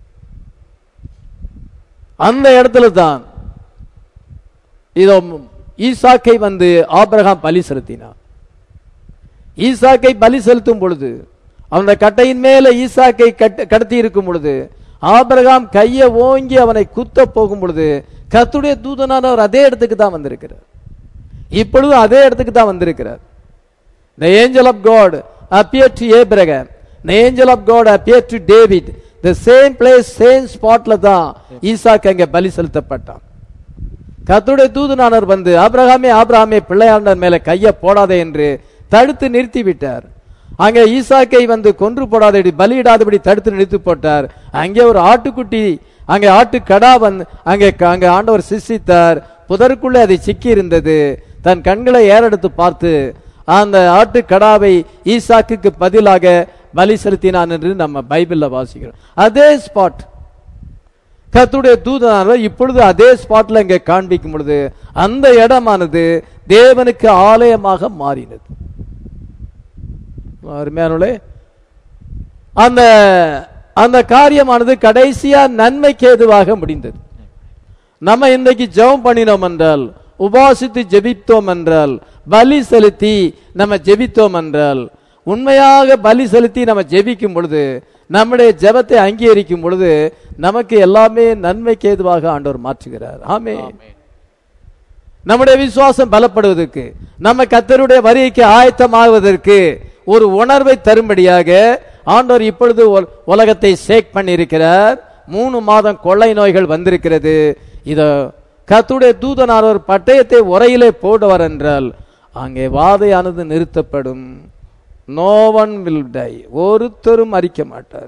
அந்த இடத்துல தான் இதோ ஈசாக்கை வந்து ஆபிரகாம் பலி செலுத்தினான் ஈசாக்கை பலி செலுத்தும் பொழுது அந்த கட்டையின் மேல ஈசாக்கை கட்ட- கடத்தி இருக்கும் பொழுது ஆபிரகாம் கையை ஓங்கி அவனை குத்த போகும் பொழுது கர்த்தருடைய தூதனானவர் அதே இடத்துக்கு தான் வந்திருக்கிறார் இப்பொழுது அதே இடத்துக்கு தான் வந்திருக்கிறார் The angel of God appeared to Abraham. The angel of God appeared to David. The same place, same spotல தான் ஈசாக்கு அங்கே பலி செலுத்தப்பட்டான் கர்த்தருடைய தூதனானவர் வந்து ஆபிரகாமே ஆபிரகாமே பிள்ளையாண்டர் மேல கையை போடாதே என்று தடுத்து நிறுத்தி விட்டார் அங்கே ஈசாக்கை வந்து கொன்று போடாதபடி பலியிடாதபடி தடுத்து நிறுத்தி போட்டார் அங்கே ஒரு ஆட்டுக்குட்டி அங்கே ஆட்டுக்கடா வந்து அங்கே அங்கே ஆண்டவர் சிசித்தார் புதருக்குள்ளே அது சிக்கி இருந்தது தன் கண்களை ஏறெடுத்து பார்த்து அந்த ஆட்டுக்கடாவை ஈசாக்குக்கு பதிலாக பலி செலுத்தினான் என்று நம்ம பைபிள்ல வாசிக்கிறோம் அதே ஸ்பாட் கர்த்தருடைய தூதனானவர் இப்பொழுது அதே ஸ்பாட்ல இங்க காண்பிக்கும் பொழுது அந்த இடமானது தேவனுக்கு ஆலயமாக மாறினது அருமையானவர்களே அந்த அந்த காரியமானது கடைசியா நன்மைக்கு ஏதுவாக முடிந்தது நம்ம இன்னைக்கு ஜெபம் பண்ணினோம் என்றால் உபாசித்து ஜெபித்தோம் என்றால் பலி செலுத்தி நம்ம ஜெபித்தோம் என்றால் உண்மையாக பலி செலுத்தி நம்ம ஜெபிக்கும் பொழுது நம்முடைய ஜெபத்தை அங்கீகரிக்கும் பொழுது நமக்கு எல்லாமே நன்மைக்கு ஏதுவாக ஆண்டவர் மாற்றுகிறார் ஆமே நம்முடைய விசுவாசம் பலப்படுவதற்கு நம்ம கத்தருடைய வரிக்கு ஆயத்தமாகுவதற்கு ஒரு உணர்வை தரும்படியாக ஆண்டவர் இப்பொழுது உல- உலகத்தை சேக் பண்ணியிருக்கிறார் மூணு மாதம் கொள்ளை நோய்கள் வந்திருக்கிறது இத கத்துடைய தூதனார் ஒரு பட்டயத்தை உரையிலே போடுவார் என்றால் அங்கே வாதையானது நிறுத்தப்படும் நோ ஒன் வில் டை ஒருத்தரும் மறிக்க மாட்டார்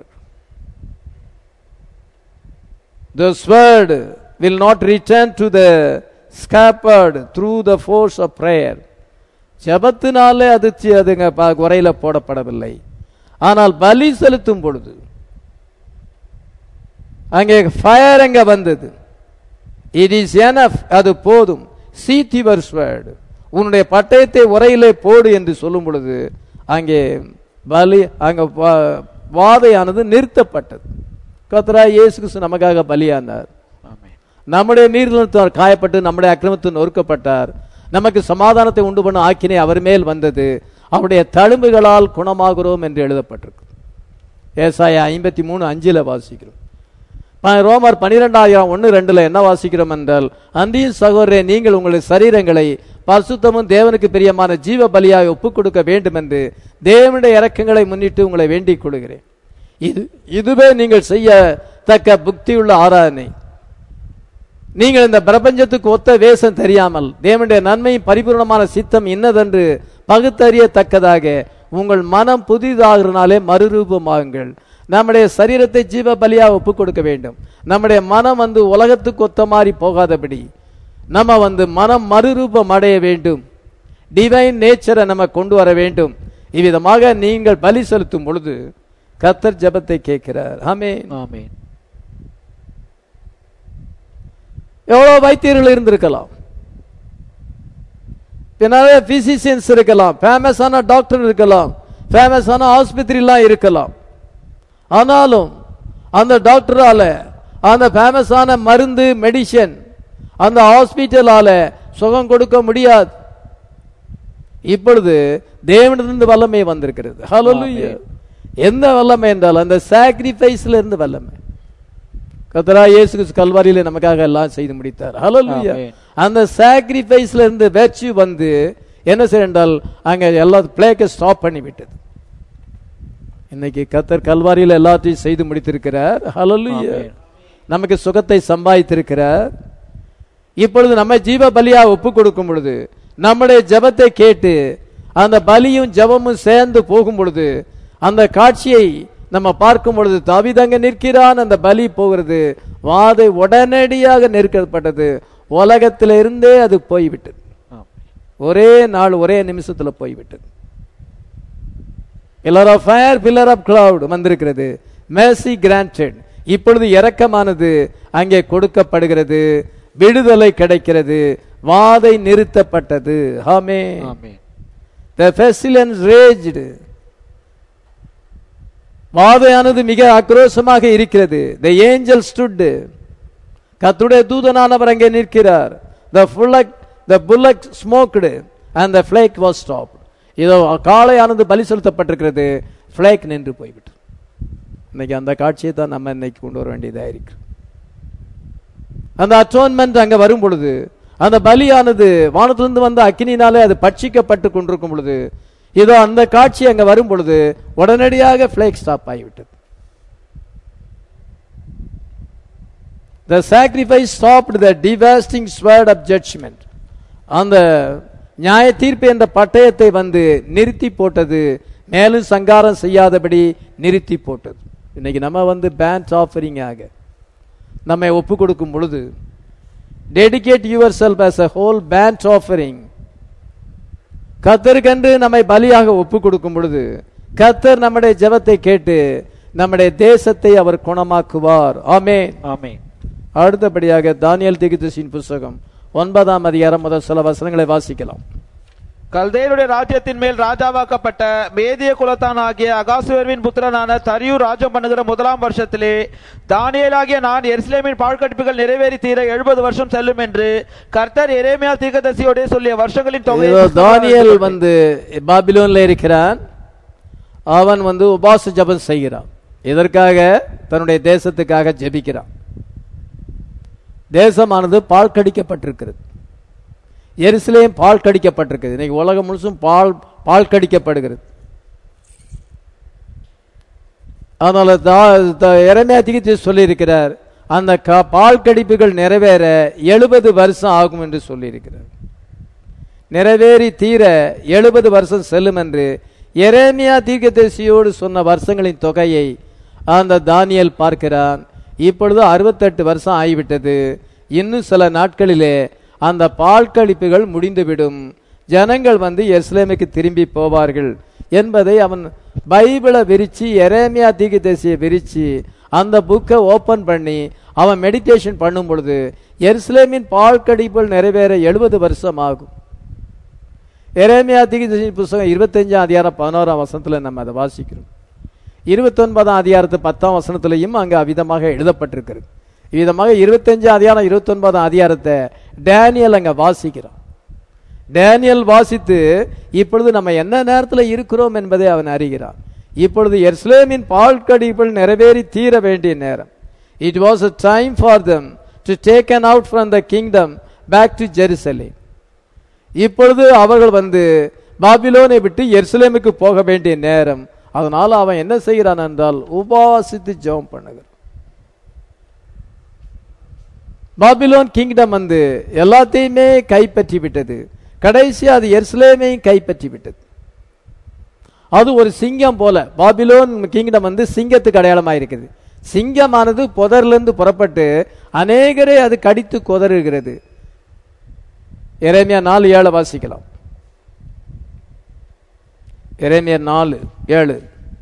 The sword will not return to the scabbard through the force of prayer. ஜெபத்தினாலே அது சி- அதுங்க ப- உரையில போடப்படவில்லை ஆனால் பலி செலுத்தும் பொழுது அங்கே ஃபயர் அங்க வந்தது இட் இஸ் எனஃப் அது போதும் சீத் யுவர் ஸ்வேர்டு உன்னுடைய பட்டயத்தை உரையிலே போடு என்று சொல்லும் பொழுது அங்கே பலி அங்க வா- வாதையானது நிறுத்தப்பட்டது கத்ரா இயேசு கிறிஸ்து நமக்காக பலியானார் ஆமென் நம்முடைய நீர்நிலத்தார் காயப்பட்டு நம்முடைய அக்கிரமத்தில் நொறுக்கப்பட்டார் நமக்கு சமாதானத்தை உண்டு பண்ண ஆக்கினை அவர் மேல் வந்தது அவருடைய தழும்புகளால் குணமாகிறோம் என்று எழுதப்பட்டிருக்கு ஏசாயா ஐம்பத்தி மூணு அஞ்சில் வாசிக்கிறோம் ப- ரோமர் பனிரெண்டாயிரம் ஒன்று ரெண்டுல என்ன வாசிக்கிறோம் என்றால் அந்தியும் சகோதரே நீங்கள் உங்களுடைய சரீரங்களை பரிசுத்தமும் தேவனுக்கு பிரியமான ஜீவ பலியாய் ஒப்புக் கொடுக்க வேண்டும் என்று தேவனுடைய இரக்கங்களை முன்னிட்டு உங்களை வேண்டிக் கொள்கிறேன் இது இதுவே நீங்கள் செய்ய தக்க புக்தியுள்ள ஆராதனை நீங்கள் இந்த பிரபஞ்சத்துக்கு ஒத்த வேஷம் தெரியாமல் தேவனுடைய நன்மையும் பரிபூர்ணமான சித்தம் இன்னதென்று பகுத்தறியத்தக்கதாக உங்கள் மனம் புதிதாகிறனாலே மறுரூபமாகுங்கள் நம்முடைய சரீரத்தை ஜீவ பலியா ஒப்புக் கொடுக்க வேண்டும் நம்முடைய மனம் வந்து உலகத்துக்கு ஒத்த மாதிரி போகாதபடி நம்ம வந்து மனம் மறுரூபம் அடைய வேண்டும் டிவைன் நேச்சரை நம்ம கொண்டு வர வேண்டும் இவ்விதமாக நீங்கள் பலி செலுத்தும் பொழுது கத்தர் ஜெபத்தை கேட்கிறார் ஆமென் ஆமென் எவ்வளவு வைத்தியர்கள் இருந்திருக்கலாம் இப்ப நிறைய பிசிசியன்ஸ் இருக்கலாம் ஃபேமஸான டாக்டர் இருக்கலாம் ஃபேமஸான ஆஸ்பத்திரிலாம் இருக்கலாம் ஆனாலும் அந்த டாக்டரால அந்த ஃபேமஸான மருந்து மெடிசன் அந்த ஹாஸ்பிட்டலால சுகம் கொடுக்க முடியாது இப்பொழுது தேவனிலிருந்து வல்லமை வந்திருக்கிறது ஹalleluya எந்த வல்லமை என்றால் அந்த சாக்ரிஃபைஸ்ல இருந்து வல்லமை கத்தரா இயேசு கிறிஸ்து கல்வாரியில நமக்காக எல்லாம் செய்து முடித்தார் ஹalleluya ஆமென். அந்த சாக்ரிஃபைஸ்ல இருந்து வெச்சு வந்து என்ன செய்ய என்றால் அங்க எல்லா பிளேக்கை ஸ்டாப் பண்ணி விட்டது இன்னைக்கு கத்தர் கல்வாரியில எல்லாத்தையும் செய்து முடித்திருக்கிறார் ஹalleluya ஆமென். நமக்கு சுகத்தை சம்பாதித்திருக்கிறார் இப்பொழுது நம்ம ஜீவ பலியா ஒப்பு கொடுக்கும் பொழுது நம்முடைய ஜெபத்தை கேட்டு அந்த பலியும் ஜெபமும் சேர்ந்து போகும் பொழுது அந்த காட்சியை நம்ம பார்க்கும் பொழுது தாவீது நிற்கிறான் அந்த பலி போகிறது வாதை உடனடியாக நெருக்கப்பட்டது உலகத்திலிருந்தே அது போய்விட்டது ஆமென். ஒரே நாள் ஒரே நிமிஷத்துல போய்விட்டது pillar of fire pillar of cloud வந்திருக்கிறது மேசி கிராண்டட் இப்பொழுது இரக்கமானது அங்கே கொடுக்கப்படுகிறது விடுதலை கிடைக்கிறது வாதை நிறுத்தப்பட்டது ஆமே ஆமென் த ஃபெசிலன்ஸ் ரேஜ்டு வாதையானது மிக ஆக்ரோஷமாக இருக்கிறது த ஏஞ்சல் ஸ்டுட் கத்துடைய தூதனானவர் அங்கே நிற்கிறார் the bullock the bullock smoked and the plague was stop இதோ காளையானது பலி செலுத்தப்பட்டிருக்கிறது ஃபிளேக் நின்று போய்விட்டு இன்னைக்கு அந்த காட்சியை தான் நம்ம இன்னைக்கு கொண்டு வர வேண்டியதாக இருக்கு அந்த அட்டோன்மெண்ட் அங்க வரும் பொழுது அந்த பலியானது வானத்திலிருந்து வந்த அக்கினினாலே அது பட்சிக்கப்பட்டு கொண்டிருக்கும் பொழுது இதோ அந்த காட்சி அங்க வரும் பொழுது உடனடியாக ஃபிளேக் ஸ்டாப் ஆகிவிட்டது The sacrifice stopped the devastating sword of judgment. அந்த நியாய தீர்ப்பு என்ற பட்டயத்தை வந்து நிறுத்தி போட்டது மேலும் சங்காரம் செய்யாதபடி நிறுத்தி போட்டது இன்னைக்கு நம்ம வந்து பேண்ட் ஆஃபரிங் ஆக நம்மை ஒப்பு கொடுக்கும் பொழுது dedicate yourself as a whole burnt offering கத்தருக்கென்று நம்மை பலியாக ஒப்பு கொடுக்கும் பொழுது கத்தர் நம்முடைய ஜெபத்தை கேட்டு நம்முடைய தேசத்தை அவர் குணமாக்குவார் ஆமென் ஆமென் அடுத்தபடியாக தானியல் திகிதசின் புஸ்தகம் ஒன்பதாம் அதிகாரம் முதல் சில வசனங்களை வாசிக்கலாம் கல்தேயருடைய ராஜ்யத்தின் மேல் ராஜாவாக்கப்பட்ட மேதிய குலத்தான் ஆகிய அகாசுவர்வின் புத்திரனான தரியூர் ராஜ்யம் பண்ணுகிற முதலாம் வருஷத்திலே தானியேலாகிய நான் எருசலேமின் பாழ்கடிப்புகள் நிறைவேறி தீர எழுபது வருஷம் செல்லும் என்று கர்த்தர் எரேமியா தீர்க்கதரிசியோடே சொல்லிய வருஷங்களின் தொகையை இதோ புஸ்தகத்தில் தானியேல் எழுதிக் வந்து பாபிலோன்ல இருக்கிறான் அவன் வந்து உபாச ஜெபம் செய்கிறான் இதற்காக தன்னுடைய தேசத்துக்காக ஜெபிக்கிறான் தேசமானது பால் கடிக்கப்பட்டிருக்கிறது எருசலேம் பால் கடிக்கப்பட்டிருக்கிறது இன்னைக்கு உலகம் முழுசும் பால் பால் கடிக்கப்படுகிறது அதனால இறமையா திகித்து சொல்லியிருக்கிறார் அந்த க பால் கடிப்புகள் நிறைவேற எழுபது வருஷம் ஆகும் என்று சொல்லியிருக்கிறார் நிறைவேறி தீர எழுபது வருஷம் செல்லும் என்று எரேமியா தீர்க்கதரிசியோடு சொன்ன வருஷங்களின் தொகையை அந்த தானியேல் பார்க்கிறான் இப்பொழுது அறுபத்தெட்டு வருஷம் ஆகிவிட்டது இன்னும் சில நாட்களிலே அந்த பால் கழிப்புகள் முடிந்துவிடும் ஜனங்கள் வந்து எருசலேமுக்கு திரும்பி போவார்கள் என்பதை அவன் பைபிளை விரிச்சு எரேமியா தீர்க்கதரிசியை விரிச்சு அந்த புக்கை ஓபன் பண்ணி அவன் மெடிடேஷன் பண்ணும் பொழுது எருசலேமின் பால் கடிப்புகள் நிறைவேற எழுபது வருஷம் ஆகும் எரேமியா தீர்க்கதரிசி புஸ்தகம் இருபத்தஞ்சாம் அதிகாரம் பதினோராம் வசனத்துல நம்ம அதை வாசிக்கிறோம் இருபத்தொன்பதாம் அதிகாரத்து பத்தாம் வசனத்திலையும் அங்க அவ்விதமாக எழுதப்பட்டிருக்கிறது விதமாக இருபத்தஞ்சாம் அதிகாரம் இருபத்தொன்பதாம் அதிகாரத்தை டேனியல் அங்க வாசிக்கிறான் டேனியல் வாசித்து இப்பொழுது நம்ம என்ன நேரத்தில் இருக்கிறோம் என்பதை அவன் அறிகிறான் இப்பொழுது எர்ஸ்லேமின் பால் கடிப்புகள் நிறைவேறி தீர வேண்டிய நேரம் it was a time for them to take an out from the kingdom back to Jerusalem இப்பொழுது அவர்கள் வந்து பாபிலோனை விட்டு எருசலேமுக்கு போக வேண்டிய நேரம் அதனால அவன் என்ன செய்கிறான் என்றால் உபவாசித்து ஜெபம் பண்ணுகிறான் பாபிலோன் கிங்டம் வந்து எல்லாத்தையுமே கைப்பற்றி விட்டது கடைசி அது எருசலேமையும் கைப்பற்றி விட்டது அது ஒரு சிங்கம் போல பாபிலோன் கிங்டம் வந்து சிங்கத்துக்கு அடையாளமா இருக்குது சிங்கமானது புதர்லேருந்து புறப்பட்டு அநேகரை அது கடித்து குதறுகிறது எரேமியா நாலு ஏழு வாசிக்கலாம் எரேமியா நாலு ஏழு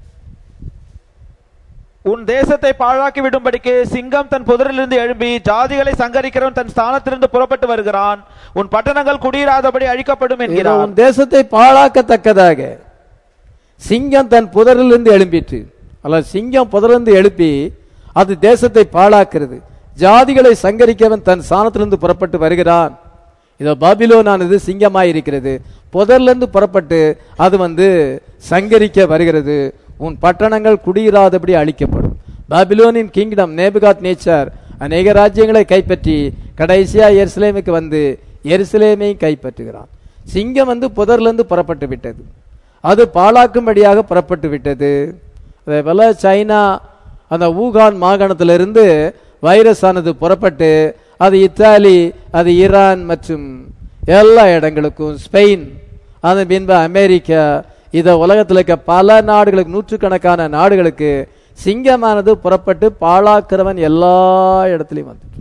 உன் தேசத்தை பாழாக்கி விடும்படிக்கு சிங்கம் தன் புதரிலிருந்து எழும்பி ஜாதிகளை சங்கரிக்கிறவன் தன் ஸ்தானத்திலிருந்து புறப்பட்டு வருகிறான் உன் பட்டணங்கள் குடியிராதபடி அழிக்கப்படும் இதோ என்கிறான் உன் தேசத்தை பாழாக்கத்தக்கதாக சிங்கம் தன் புதரிலிருந்து எழும்பிற்று அல்ல சிங்கம் புதரிலிருந்து எழுப்பி அது தேசத்தை பாழாக்குறது ஜாதிகளை சங்கரிக்கவன் தன் சாணத்திலிருந்து புறப்பட்டு வருகிறான் இதோ பாபிலோனானது சிங்கமாய் இருக்கிறது புதர்லேருந்து புறப்பட்டு அது வந்து சங்கரிக்க வருகிறது உன் பட்டணங்கள் குடியிராதபடி அழிக்கப்படும் பாபிலோனின் கிங்டம் நேபுகாத் நேச்சர் அநேக ராஜ்யங்களை கைப்பற்றி கடைசியா எருசலேமுக்கு வந்து எருசலேமையும் கைப்பற்றுகிறான் சிங்கம் வந்து புதர்லேருந்து புறப்பட்டு விட்டது அது பாழாக்கும்படியாக புறப்பட்டு விட்டது அதே போல சைனா அந்த ஊகான் மாகாணத்திலிருந்து வைரஸ் ஆனது புறப்பட்டு அது இத்தாலி அது ஈரான் மற்றும் எல்லா இடங்களுக்கும் ஸ்பெயின் அது பின்பு அமெரிக்கா இத உலகத்தில் இருக்க பல நாடுகளுக்கு நூற்றுக்கணக்கான நாடுகளுக்கு சிங்கமானது புறப்பட்டு பாழாக்கிறவன் எல்லா இடத்துலையும் வந்துட்டு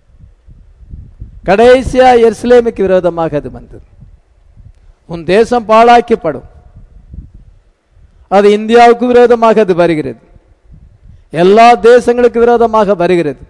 கடைசியா எருசலேமுக்கு விரோதமாக அது வந்தது உன் தேசம் பாழாக்கப்படும் அது இந்தியாவுக்கு விரோதமாக அது வருகிறது எல்லா தேசங்களுக்கு விரோதமாக வருகிறது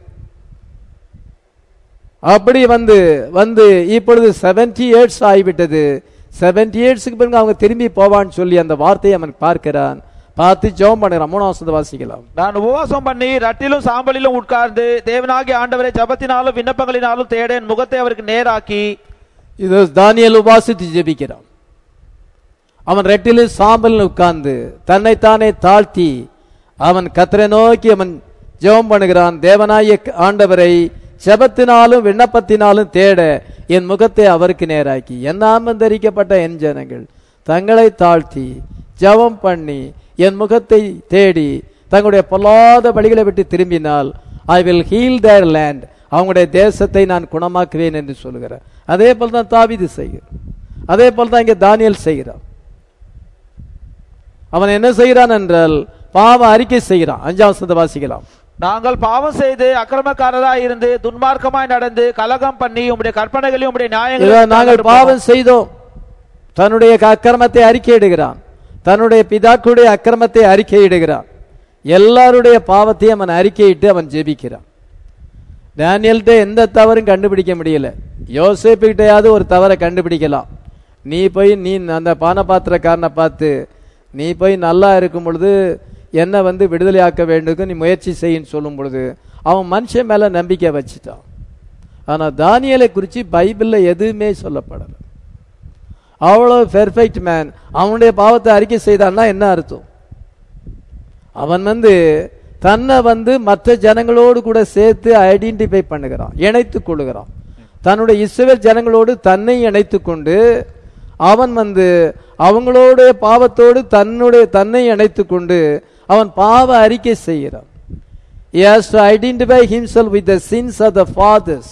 அப்படி வந்து வந்து இப்பொழுது செவன்டி இயர்ஸ் ஆகிவிட்டது செவன்டி இயர்ஸ்க்கு பிறகு அவங்க திரும்பி போவான்னு சொல்லி அந்த வார்த்தையை அவன் பார்க்கிறான் பார்த்து ஜெபம் பண்ணுறான் மூணாம் வசனத்தை வாசிக்கலாம் நான் உபவாசம் பண்ணி ரட்டிலும் சாம்பலிலும் உட்கார்ந்து தேவனாகிய ஆண்டவரை ஜபத்தினாலும் விண்ணப்பங்களினாலும் தேட என் முகத்தை அவருக்கு நேராக்கி இது தானியல் உபாசித்து ஜெபிக்கிறான் அவன் ரெட்டிலும் சாம்பலில் உட்கார்ந்து தன்னைத்தானே தாழ்த்தி அவன் கத்தரை நோக்கி அவன் ஜெபம் பண்ணுகிறான் தேவனாய ஆண்டவரை ஜெபத்தினாலும் விண்ணப்பத்தினாலும் தேட என் முகத்தை அவருக்கு நேராக்கி என் நாமந்தரிக்கப்பட்ட என் ஜனங்கள் தங்களை தாழ்த்தி ஜெபம் பண்ணி என் முகத்தை தேடி தங்களுடைய பொல்லாத வழிகளை விட்டு திரும்பினால் I will heal their land அவங்களுடைய தேசத்தை நான் குணமாக்குவேன் என்று சொல்கிறார் அதே போல் தான் தாவிது செய்கிறான் அதே போல் தான் இங்கே தானியல் செய்கிறான் அவன் என்ன செய்கிறான் என்றால் பாவ அறிக்கை செய்கிறான் அஞ்சாம் வசனத்தை வாசிக்கலாம் நாங்கள் பாவம் செய்து அக்கிரமக்காரராய் இருந்து துன்மார்க்கமாய் நடந்து கலகம் பண்ணி உம்முடைய கற்பனைகளையும் உம்முடைய இதோ நியாயங்களையும் நாங்கள் தள்ளிட்டு பாவம் செய்தோம் தன்னுடைய அக்கிரமத்தை அறிக்கையிடுகிறான் தன்னுடைய பிதாக்களுடைய அக்கிரமத்தை அறிக்கையிடுகிறான் எல்லாருடைய பாவத்தையும் அவன் அறிக்கையிட்டு அவன் ஜெபிக்கிறான் டேனியல்கிட்ட எந்த தவறும் கண்டுபிடிக்க முடியல யோசேப்புகிட்டையாவது ஒரு தவறை கண்டுபிடிக்கலாம் நீ போய் நீ அந்த பானபாத்திரக்காரனை பார்த்து நீ போய் நல்லா இருக்கும் பொழுது என்னை வந்து விடுதலையாக்க வேண்டும் நீ முயற்சி செய்யின்னு சொல்லும் பொழுது அவன் மனுஷன் மேல நம்பிக்கை வச்சுட்டான் ஆனா தானியலை குறித்து பைபிளில் எதுவுமே சொல்லப்படலை அவ்வளோ பெர்ஃபெக்ட் மேன் அவனுடைய பாவத்தை அறிக்கை செய்தான்னா என்ன அர்த்தம் அவன் வந்து தன்னை வந்து மற்ற ஜனங்களோடு கூட சேர்த்து ஐடென்டிஃபை பண்ணுகிறான் இணைத்துக் கொள்ளுகிறான் தன்னுடைய இஸ்ரவேல் ஜனங்களோடு தன்னை இணைத்துக் கொண்டு அவன் வந்து அவங்களுடைய பாவத்தோடு தன்னுடைய தன்னை இணைத்துக் கொண்டு அவன் பாவ அறிக்கை செய்கிறான் he has to identify himself with the sins of the fathers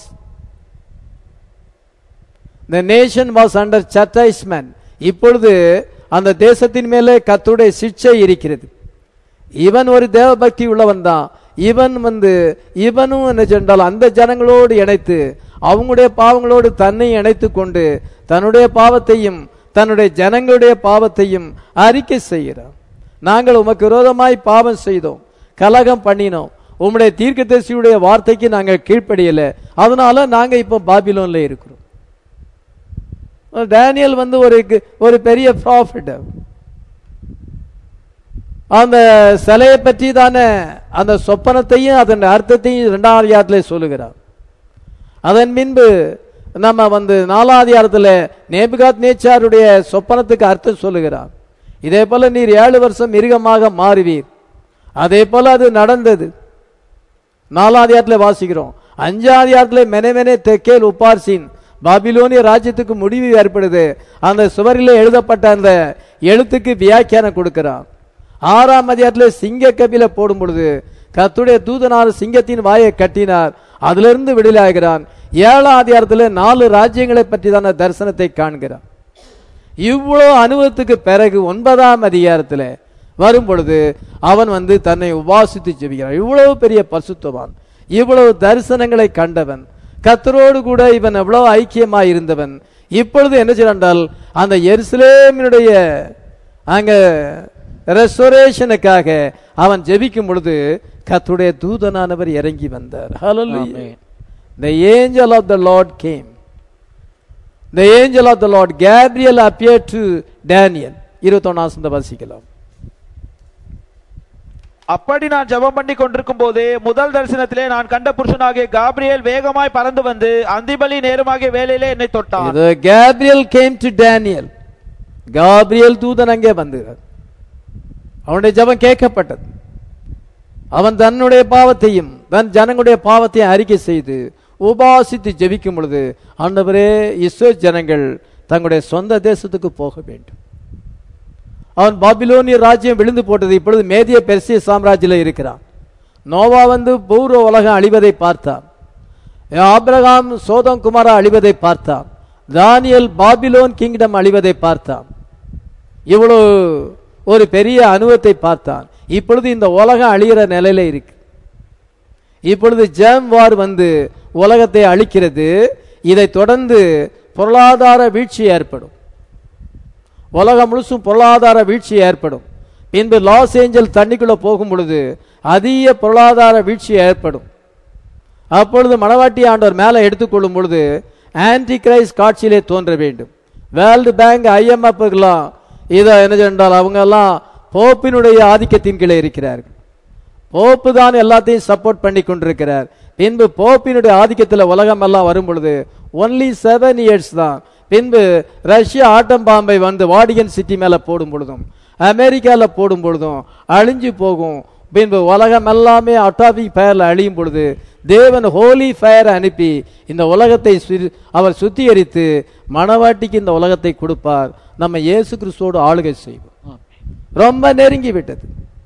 the nation was under chastisement இப்பொழுது அந்த தேசத்தின் மேலே கர்த்தருடைய சிக்ஷை இருக்கிறது இவன் ஒரு தேவபக்தி உள்ளவன் தான் இவன் வந்து இவனும் என்ன சென்றால் அந்த ஜனங்களோடு இணைத்து அவங்களுடைய பாவங்களோடு தன்னை இணைத்து கொண்டு தன்னுடைய பாவத்தையும் தன்னுடைய ஜனங்களுடைய பாவத்தையும் அறிக்கை செய்கிறான் நாங்கள் உமக்கு விரோதமாய் பாவம் செய்தோம் கலகம் பண்ணினோம் உம்முடைய தீர்க்கதரிசியுடைய வார்த்தைக்கு நாங்கள் கீழ்ப்படியல அதனால நாங்க இப்போ பாபிலோன்ல இருக்கிறோம் டேனியல் வந்து ஒரு ஒரு பெரிய ப்ராஃபிட் அந்த சிலையை பற்றி தானே அந்த சொப்பனத்தையும் அதன் அர்த்தத்தையும் இரண்டாம் அதிகாரத்தில் சொல்லுகிறார் அதன் பின்பு நம்ம வந்து நாலாம் அதிகாரத்தில் நேபுகாத் நேச்சாருடைய சொப்பனத்துக்கு அர்த்தம் சொல்லுகிறார் இதே போல நீர் ஏழு வருஷம் மிருகமாக மாறுவீர் அதே போல அது நடந்தது நாலாம் அதிகாரத்தில் வாசிக்கிறோம் அஞ்சாம் அதிகாரத்தில் மெனமெனே தெக்கேல் உப்பார்சின் பாபிலோனிய ராஜ்யத்துக்கு முடிவு ஏற்படுது அந்த சுவரிலே எழுதப்பட்ட அந்த எழுத்துக்கு வியாக்கியானம் கொடுக்கிறான் ஆறாம் அதிகாரத்தில் சிங்க கபில போடும் பொழுது கத்துடைய தூதனார் சிங்கத்தின் வாயை கட்டினார் அதிலிருந்து விடுதலாகிறான் ஏழாம் அதிகாரத்தில் நாலு ராஜ்யங்களை பற்றி தான தரிசனத்தை காண்கிறான் இவ்வளவு அனுபவத்துக்கு பிறகு ஒன்பதாம் அதிகாரத்தில் வரும் பொழுது அவன் வந்து தன்னை உபாசித்து ஜெபிக்கிறான் இவ்வளவு பெரிய பசுத்துவான் இவ்வளவு தரிசனங்களை கண்டவன் கத்தரோடு கூட இவன் எவ்வளவு ஐக்கியமாய் இருந்தவன் இப்பொழுது என்ன செய்யறால் அந்த எருசலேமினுடைய அங்க ரெஸ்டோரேஷனுக்காக அவன் ஜெபிக்கும் பொழுது கத்துடைய தூதனானவர் இறங்கி வந்தார் Hallelujah. Amen. The angel of the Lord came. The angel of the Lord Gabriel appeared to Daniel. இருபத்தொன்னாம் வாசிக்கலாம் அப்படி நான் ஜெபம் பண்ணி கொண்டிருக்கும் போது முதல் தரிசனத்திலே நான் கண்ட புருஷனாகிய காபிரியேல் வேகமாய் பறந்து வந்து அந்திபலி நேரமாகிய வேலையிலே என்னை தொட்டான் இது Gabriel came to Daniel Gabriel தூதன் அங்கே வந்தார் அவனுடைய ஜெபம் கேட்கப்பட்டது அவன் தன்னுடைய பாவத்தையும் தன் ஜனங்களுடைய பாவத்தையும் அறிக்கை செய்து உபாசித்து ஜெபிக்கும் பொழுது ஆண்டவரே இஸ்ரோ ஜனங்கள் தங்களுடைய சொந்த தேசத்துக்கு போக வேண்டும் அவன் பாபிலோனிய ராஜ்யம் விழுந்து போட்டது இப்பொழுது மேதிய பெர்சிய சாம்ராஜ்யத்தில் இருக்கிறான் நோவா வந்து பூர்வ உலகம் அழிவதை பார்த்தான் ஆபிரகாம் சோதம் குமாரா அழிவதை பார்த்தான் தானியல் பாபிலோன் கிங்டம் அழிவதை பார்த்தான் இவ்வளவு ஒரு பெரிய அனுபவத்தை பார்த்தான் இப்பொழுது இந்த உலகம் அழிகிற நிலையில இருக்கு இப்பொழுது ஜேம் வார் வந்து உலகத்தை அழிக்கிறது இதை தொடர்ந்து பொருளாதார வீழ்ச்சி ஏற்படும் உலகம் முழுசும் பொருளாதார வீழ்ச்சி ஏற்படும் பின்பு லாஸ் ஏஞ்சல் தண்ணிக்குள்ள போகும் பொழுது அதிக பொருளாதார வீழ்ச்சி ஏற்படும் அப்பொழுது மணவாட்டி ஆண்டவர் மேலே எடுத்துக்கொள்ளும் பொழுது ஆன்டி கிரைஸ் காட்சியிலே தோன்ற வேண்டும் வேர்ல்டு பேங்க் ஐஎம்எஃப்லாம் இதை என்ன சென்றால் அவங்க எல்லாம் போப்பினுடைய ஆதிக்கத்தின் கீழே இருக்கிறார்கள் போப்பு தான் எல்லாத்தையும் சப்போர்ட் பண்ணி கொண்டிருக்கிறார் பின்பு போப்பினுடைய ஆதிக்கத்தில் உலகம் எல்லாம் வரும் பொழுது ஒன்லி செவன் இயர்ஸ் தான் பின்பு ரஷ்யா ஆட்டம் பாம்பை வந்து வாடிகன் சிட்டி மேல போடும் பொழுதும் அமெரிக்கால போடும் பொழுதும் அழிஞ்சு போகும் பின்பு உலகம் எல்லாமே அட்டாபிக் ஃபயர்ல அழியும் பொழுது தேவன் ஹோலி ஃபயரை அனுப்பி இந்த உலகத்தை சு- அவர் சுத்திகரித்து மணவாட்டிக்கு இந்த உலகத்தை கொடுப்பார் நம்ம இயேசு கிறிஸ்துவோடு ஆளுகை செய்வோம் ரொம்ப நெருங்கி விட்டது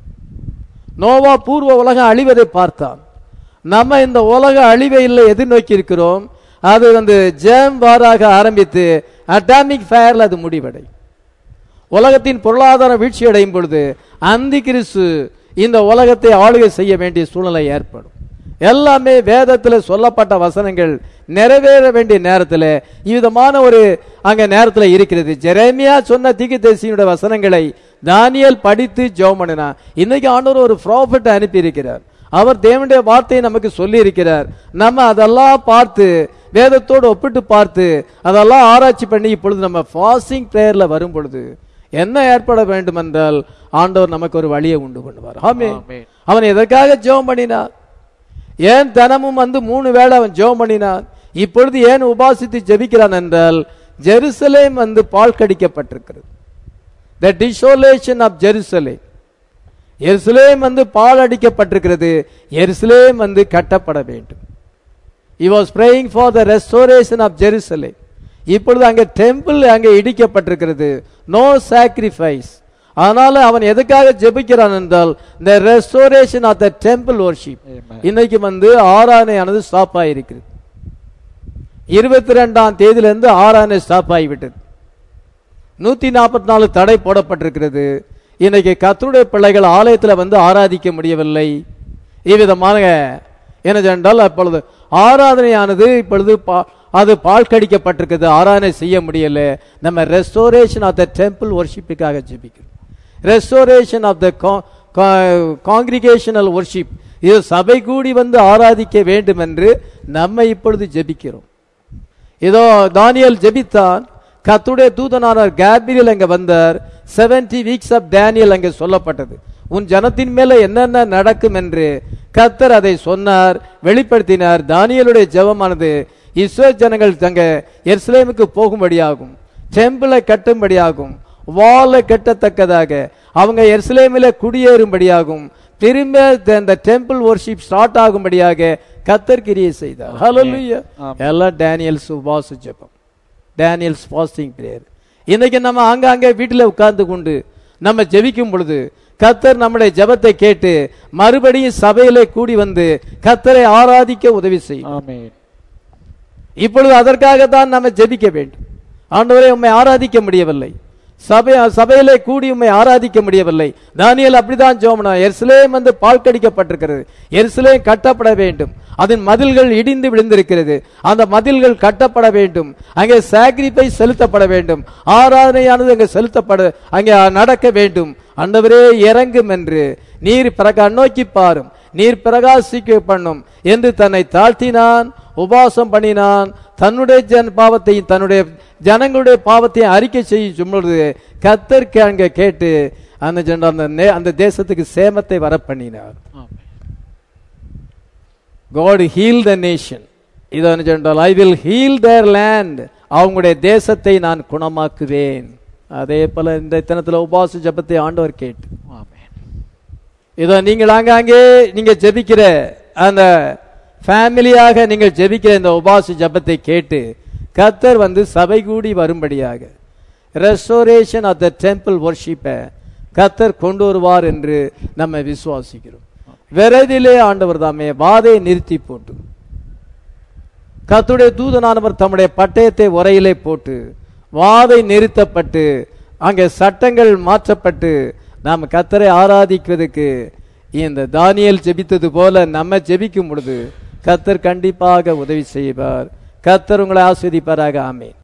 நோவா பூர்வ உலகம் அழிவதை பார்த்தான் நம்ம இந்த உலக அழிவை இல்லை எதிர்நோக்கி இருக்கிறோம் அது வந்து ஜேம் வாராக ஆரம்பித்து அட்டாமிக் ஃபயர்ல அது முடிவடை உலகத்தின் பொருளாதார வீழ்ச்சி அடையும் பொழுது அந்தி கிறிஸ்து இந்த உலகத்தை ஆளுகை செய்ய வேண்டிய சூழ்நிலை ஏற்படும் எல்லாமே வேதத்தில் சொல்லப்பட்ட வசனங்கள் நிறைவேற வேண்டிய நேரத்தில் இவ்விதமான ஒரு அங்க நேரத்தில் இருக்கிறது ஜெரேமியா சொன்ன தீர்க்கதரிசியினுடைய வசனங்களை தானியேல் படித்து ஜெபம் பண்ணினா இன்னைக்கு ஆண்டவர் ஒரு ப்ராஃபிட் அனுப்பி இருக்கிறார் அவர் தேவனுடைய வார்த்தையை நமக்கு சொல்லி இருக்கிறார் நம்ம அதெல்லாம் பார்த்து வேதத்தோடு ஒப்பிட்டு பார்த்து அதெல்லாம் ஆராய்ச்சி பண்ணி இப்பொழுது நம்ம ஃபாஸ்டிங் பிரேயர்ல வரும் பொழுது என்ன ஏற்பட வேண்டும் என்றால் ஆண்டவர் நமக்கு ஒரு வழியை உண்டு பண்ணுவார் ஆமே ஆமென். அவன் எதற்காக ஜெபம் பண்ணினான் ஏன் தினமும் வந்து மூணு வேளை அவன் ஜெபம் பண்ணினான் இப்பொழுது ஏன் உபாசித்து ஜெபிக்கிறான் என்றால் ஜெருசலேம் வந்து பால் கடிக்கப்பட்டிருக்கிறது த டிசோலேஷன் ஆஃப் ஜெருசலேம் எருசலேம் வந்து பால் அடிக்கப்பட்டிருக்கிறது எருசலேம் வந்து கட்டப்பட வேண்டும் he was praying for the restoration of jerusalem இப்பொழுது அங்கே டெம்பிள் அங்கே இடிக்கப்பட்டிருக்கிறது நோ சாக்ரிஃபைஸ் அதனால அவன் எதுக்காக ஜெபிக்கிறான் என்றால் இந்த restoration of the temple worship Amen. இன்னைக்கு வந்து ஆராதனையானது ஸ்டாப் ஆயிருக்கிறது இருபத்தி ரெண்டாம் தேதியிலிருந்து ஆராதனை ஸ்டாப் ஆகிவிட்டது நூத்தி நாற்பத்தி நாலு தடை போடப்பட்டிருக்கிறது இன்னைக்கு கத்தருடைய பிள்ளைகள் ஆலயத்தில் வந்து ஆராதிக்க முடியவில்லை இவ்விதமாக என்ன சென்றால் அப்பொழுது ஆராதனையானது இப்பொழுது பா- அது பால் கடிக்கப்பட்டிருக்குது ஆராதனை செய்ய முடியல நம்ம ரெஸ்டோரேஷன் ஆஃப் த டெம்பிள் ஒர்ஷிப்புக்காக ஜெபிக்கிறோம் restoration of the congregational worship இது சபை கூடி வந்து ஆராதிக்க வேண்டும் என்று நம்ம இப்பொழுது ஜெபிக்கிறோம் இதோ தானியேல் ஜெபித்தான் கத்துடைய தூதனானார் கேப்ரியல் அங்க வந்தார் 70 வீக்ஸ் ஆஃப் டேனியல் அங்கே சொல்லப்பட்டது உன் ஜனத்தின் மேல என்னென்ன நடக்கும் என்று கத்தர் அதை சொன்னார் வெளிப்படுத்தினார் தானியேலுடைய ஜெபமானது இஸ்ரேல் ஜனங்கள் தங்க எருசலேமுக்கு போகும்படியாகும் டெம்பிளை கட்டும்படியாகும் வாலை கட்டத்தக்கதாக அவங்க எருசலேமில குடியேறும்படியாகும் திரும்ப அந்த டெம்பிள் worship ஸ்டார்ட் ஆகும்படியாக கத்தர் கிரியை செய்தார் ஹalleluya ஆமென். எல்லாம் டேனியல்ஸ் உபாச ஜெபம் டேனியல்ஸ் ஃபாஸ்டிங் பிரேயர் இன்னைக்கு நம்ம ஆங்காங்கே வீட்டில் உட்கார்ந்து கொண்டு நம்ம ஜெபிக்கும் பொழுது கத்தர் நம்முடைய ஜெபத்தை கேட்டு மறுபடியும் சபையிலே கூடி வந்து கத்தரை ஆராதிக்க உதவி செய்யும் ஆமென் இப்பொழுது அதற்காக தான் நம்ம ஜெபிக்க வேண்டும் ஆண்டவரே உம்மை ஆராதிக்க முடியவில்லை சபை சபையிலே கூடி உம்மை ஆராதிக்க முடியவில்லை தானியேல் அப்படிதான் ஜோமனா எருசலேம் வந்து பால் கடிக்கப்பட்டிருக்கிறது எருசலேம் கட்டப்பட வேண்டும் அதன் மதில்கள் இடிந்து விழுந்திருக்கிறது அந்த மதில்கள் கட்டப்பட வேண்டும் அங்கே சாக்ரிஃபைஸ் செலுத்தப்பட வேண்டும் ஆராதனையானது அங்கே செலுத்தப்பட அங்கே நடக்க வேண்டும் ஆண்டவரே இறங்கும் என்று நீர் பிறக நோக்கி பாரும் நீர் பிரகாசிக்க பண்ணும் என்று தன்னை தாழ்த்தினான் உபாசம் பண்ணினான் தன்னுடைய ஜன பாவத்தையும் தன்னுடைய ஜனங்களுடைய பாவத்தையும் அறிக்கை செய்யும் பொழுது கத்தருக்கு அங்க கேட்டு அந்த ஜன- அந்த நே- அந்த தேசத்துக்கு சேமத்தை வர பண்ணினார் ஆமென் காட் ஹீல் த நேஷன் இது என்ன சொன்னால் I will heal their land அவங்களுடைய தேசத்தை நான் குணமாக்குவேன் அதே போல இந்த தினத்துல உபாச ஜெபத்தை ஆண்டவர் கேட்டு ஆமென் இதோ நீங்கள் ஆங்காங்கே நீங்க ஜெபிக்கிற அந்த ஃபேமிலியாக நீங்கள் ஜெபிக்கிற இந்த உபாச ஜெபத்தை கேட்டு கத்தர் வந்து சபை கூடி வரும்படியாக ரெஸ்டோரேஷன் ஆஃப் த டெம்பிள் ஒர்ஷிப்பை கத்தர் கொண்டு வருவார் என்று நம்ம விசுவாசிக்கிறோம் விரைதிலே ஆண்டவர் தாமே வாதை நிறுத்தி போட்டு கத்துடைய தூதனானவர் தம்முடைய பட்டயத்தை உரையிலே போட்டு வாதை நிறுத்தப்பட்டு அங்கே சட்டங்கள் மாற்றப்பட்டு நாம் கத்தரை ஆராதிக்கிறதுக்கு இந்த தானியேல் ஜெபித்தது போல நம்ம ஜெபிக்கும் பொழுது கத்தர் கண்டிப்பாக உதவி செய்வார் கத்தர் உங்களை ஆஸ்வதிப்பாராக ஆமேன்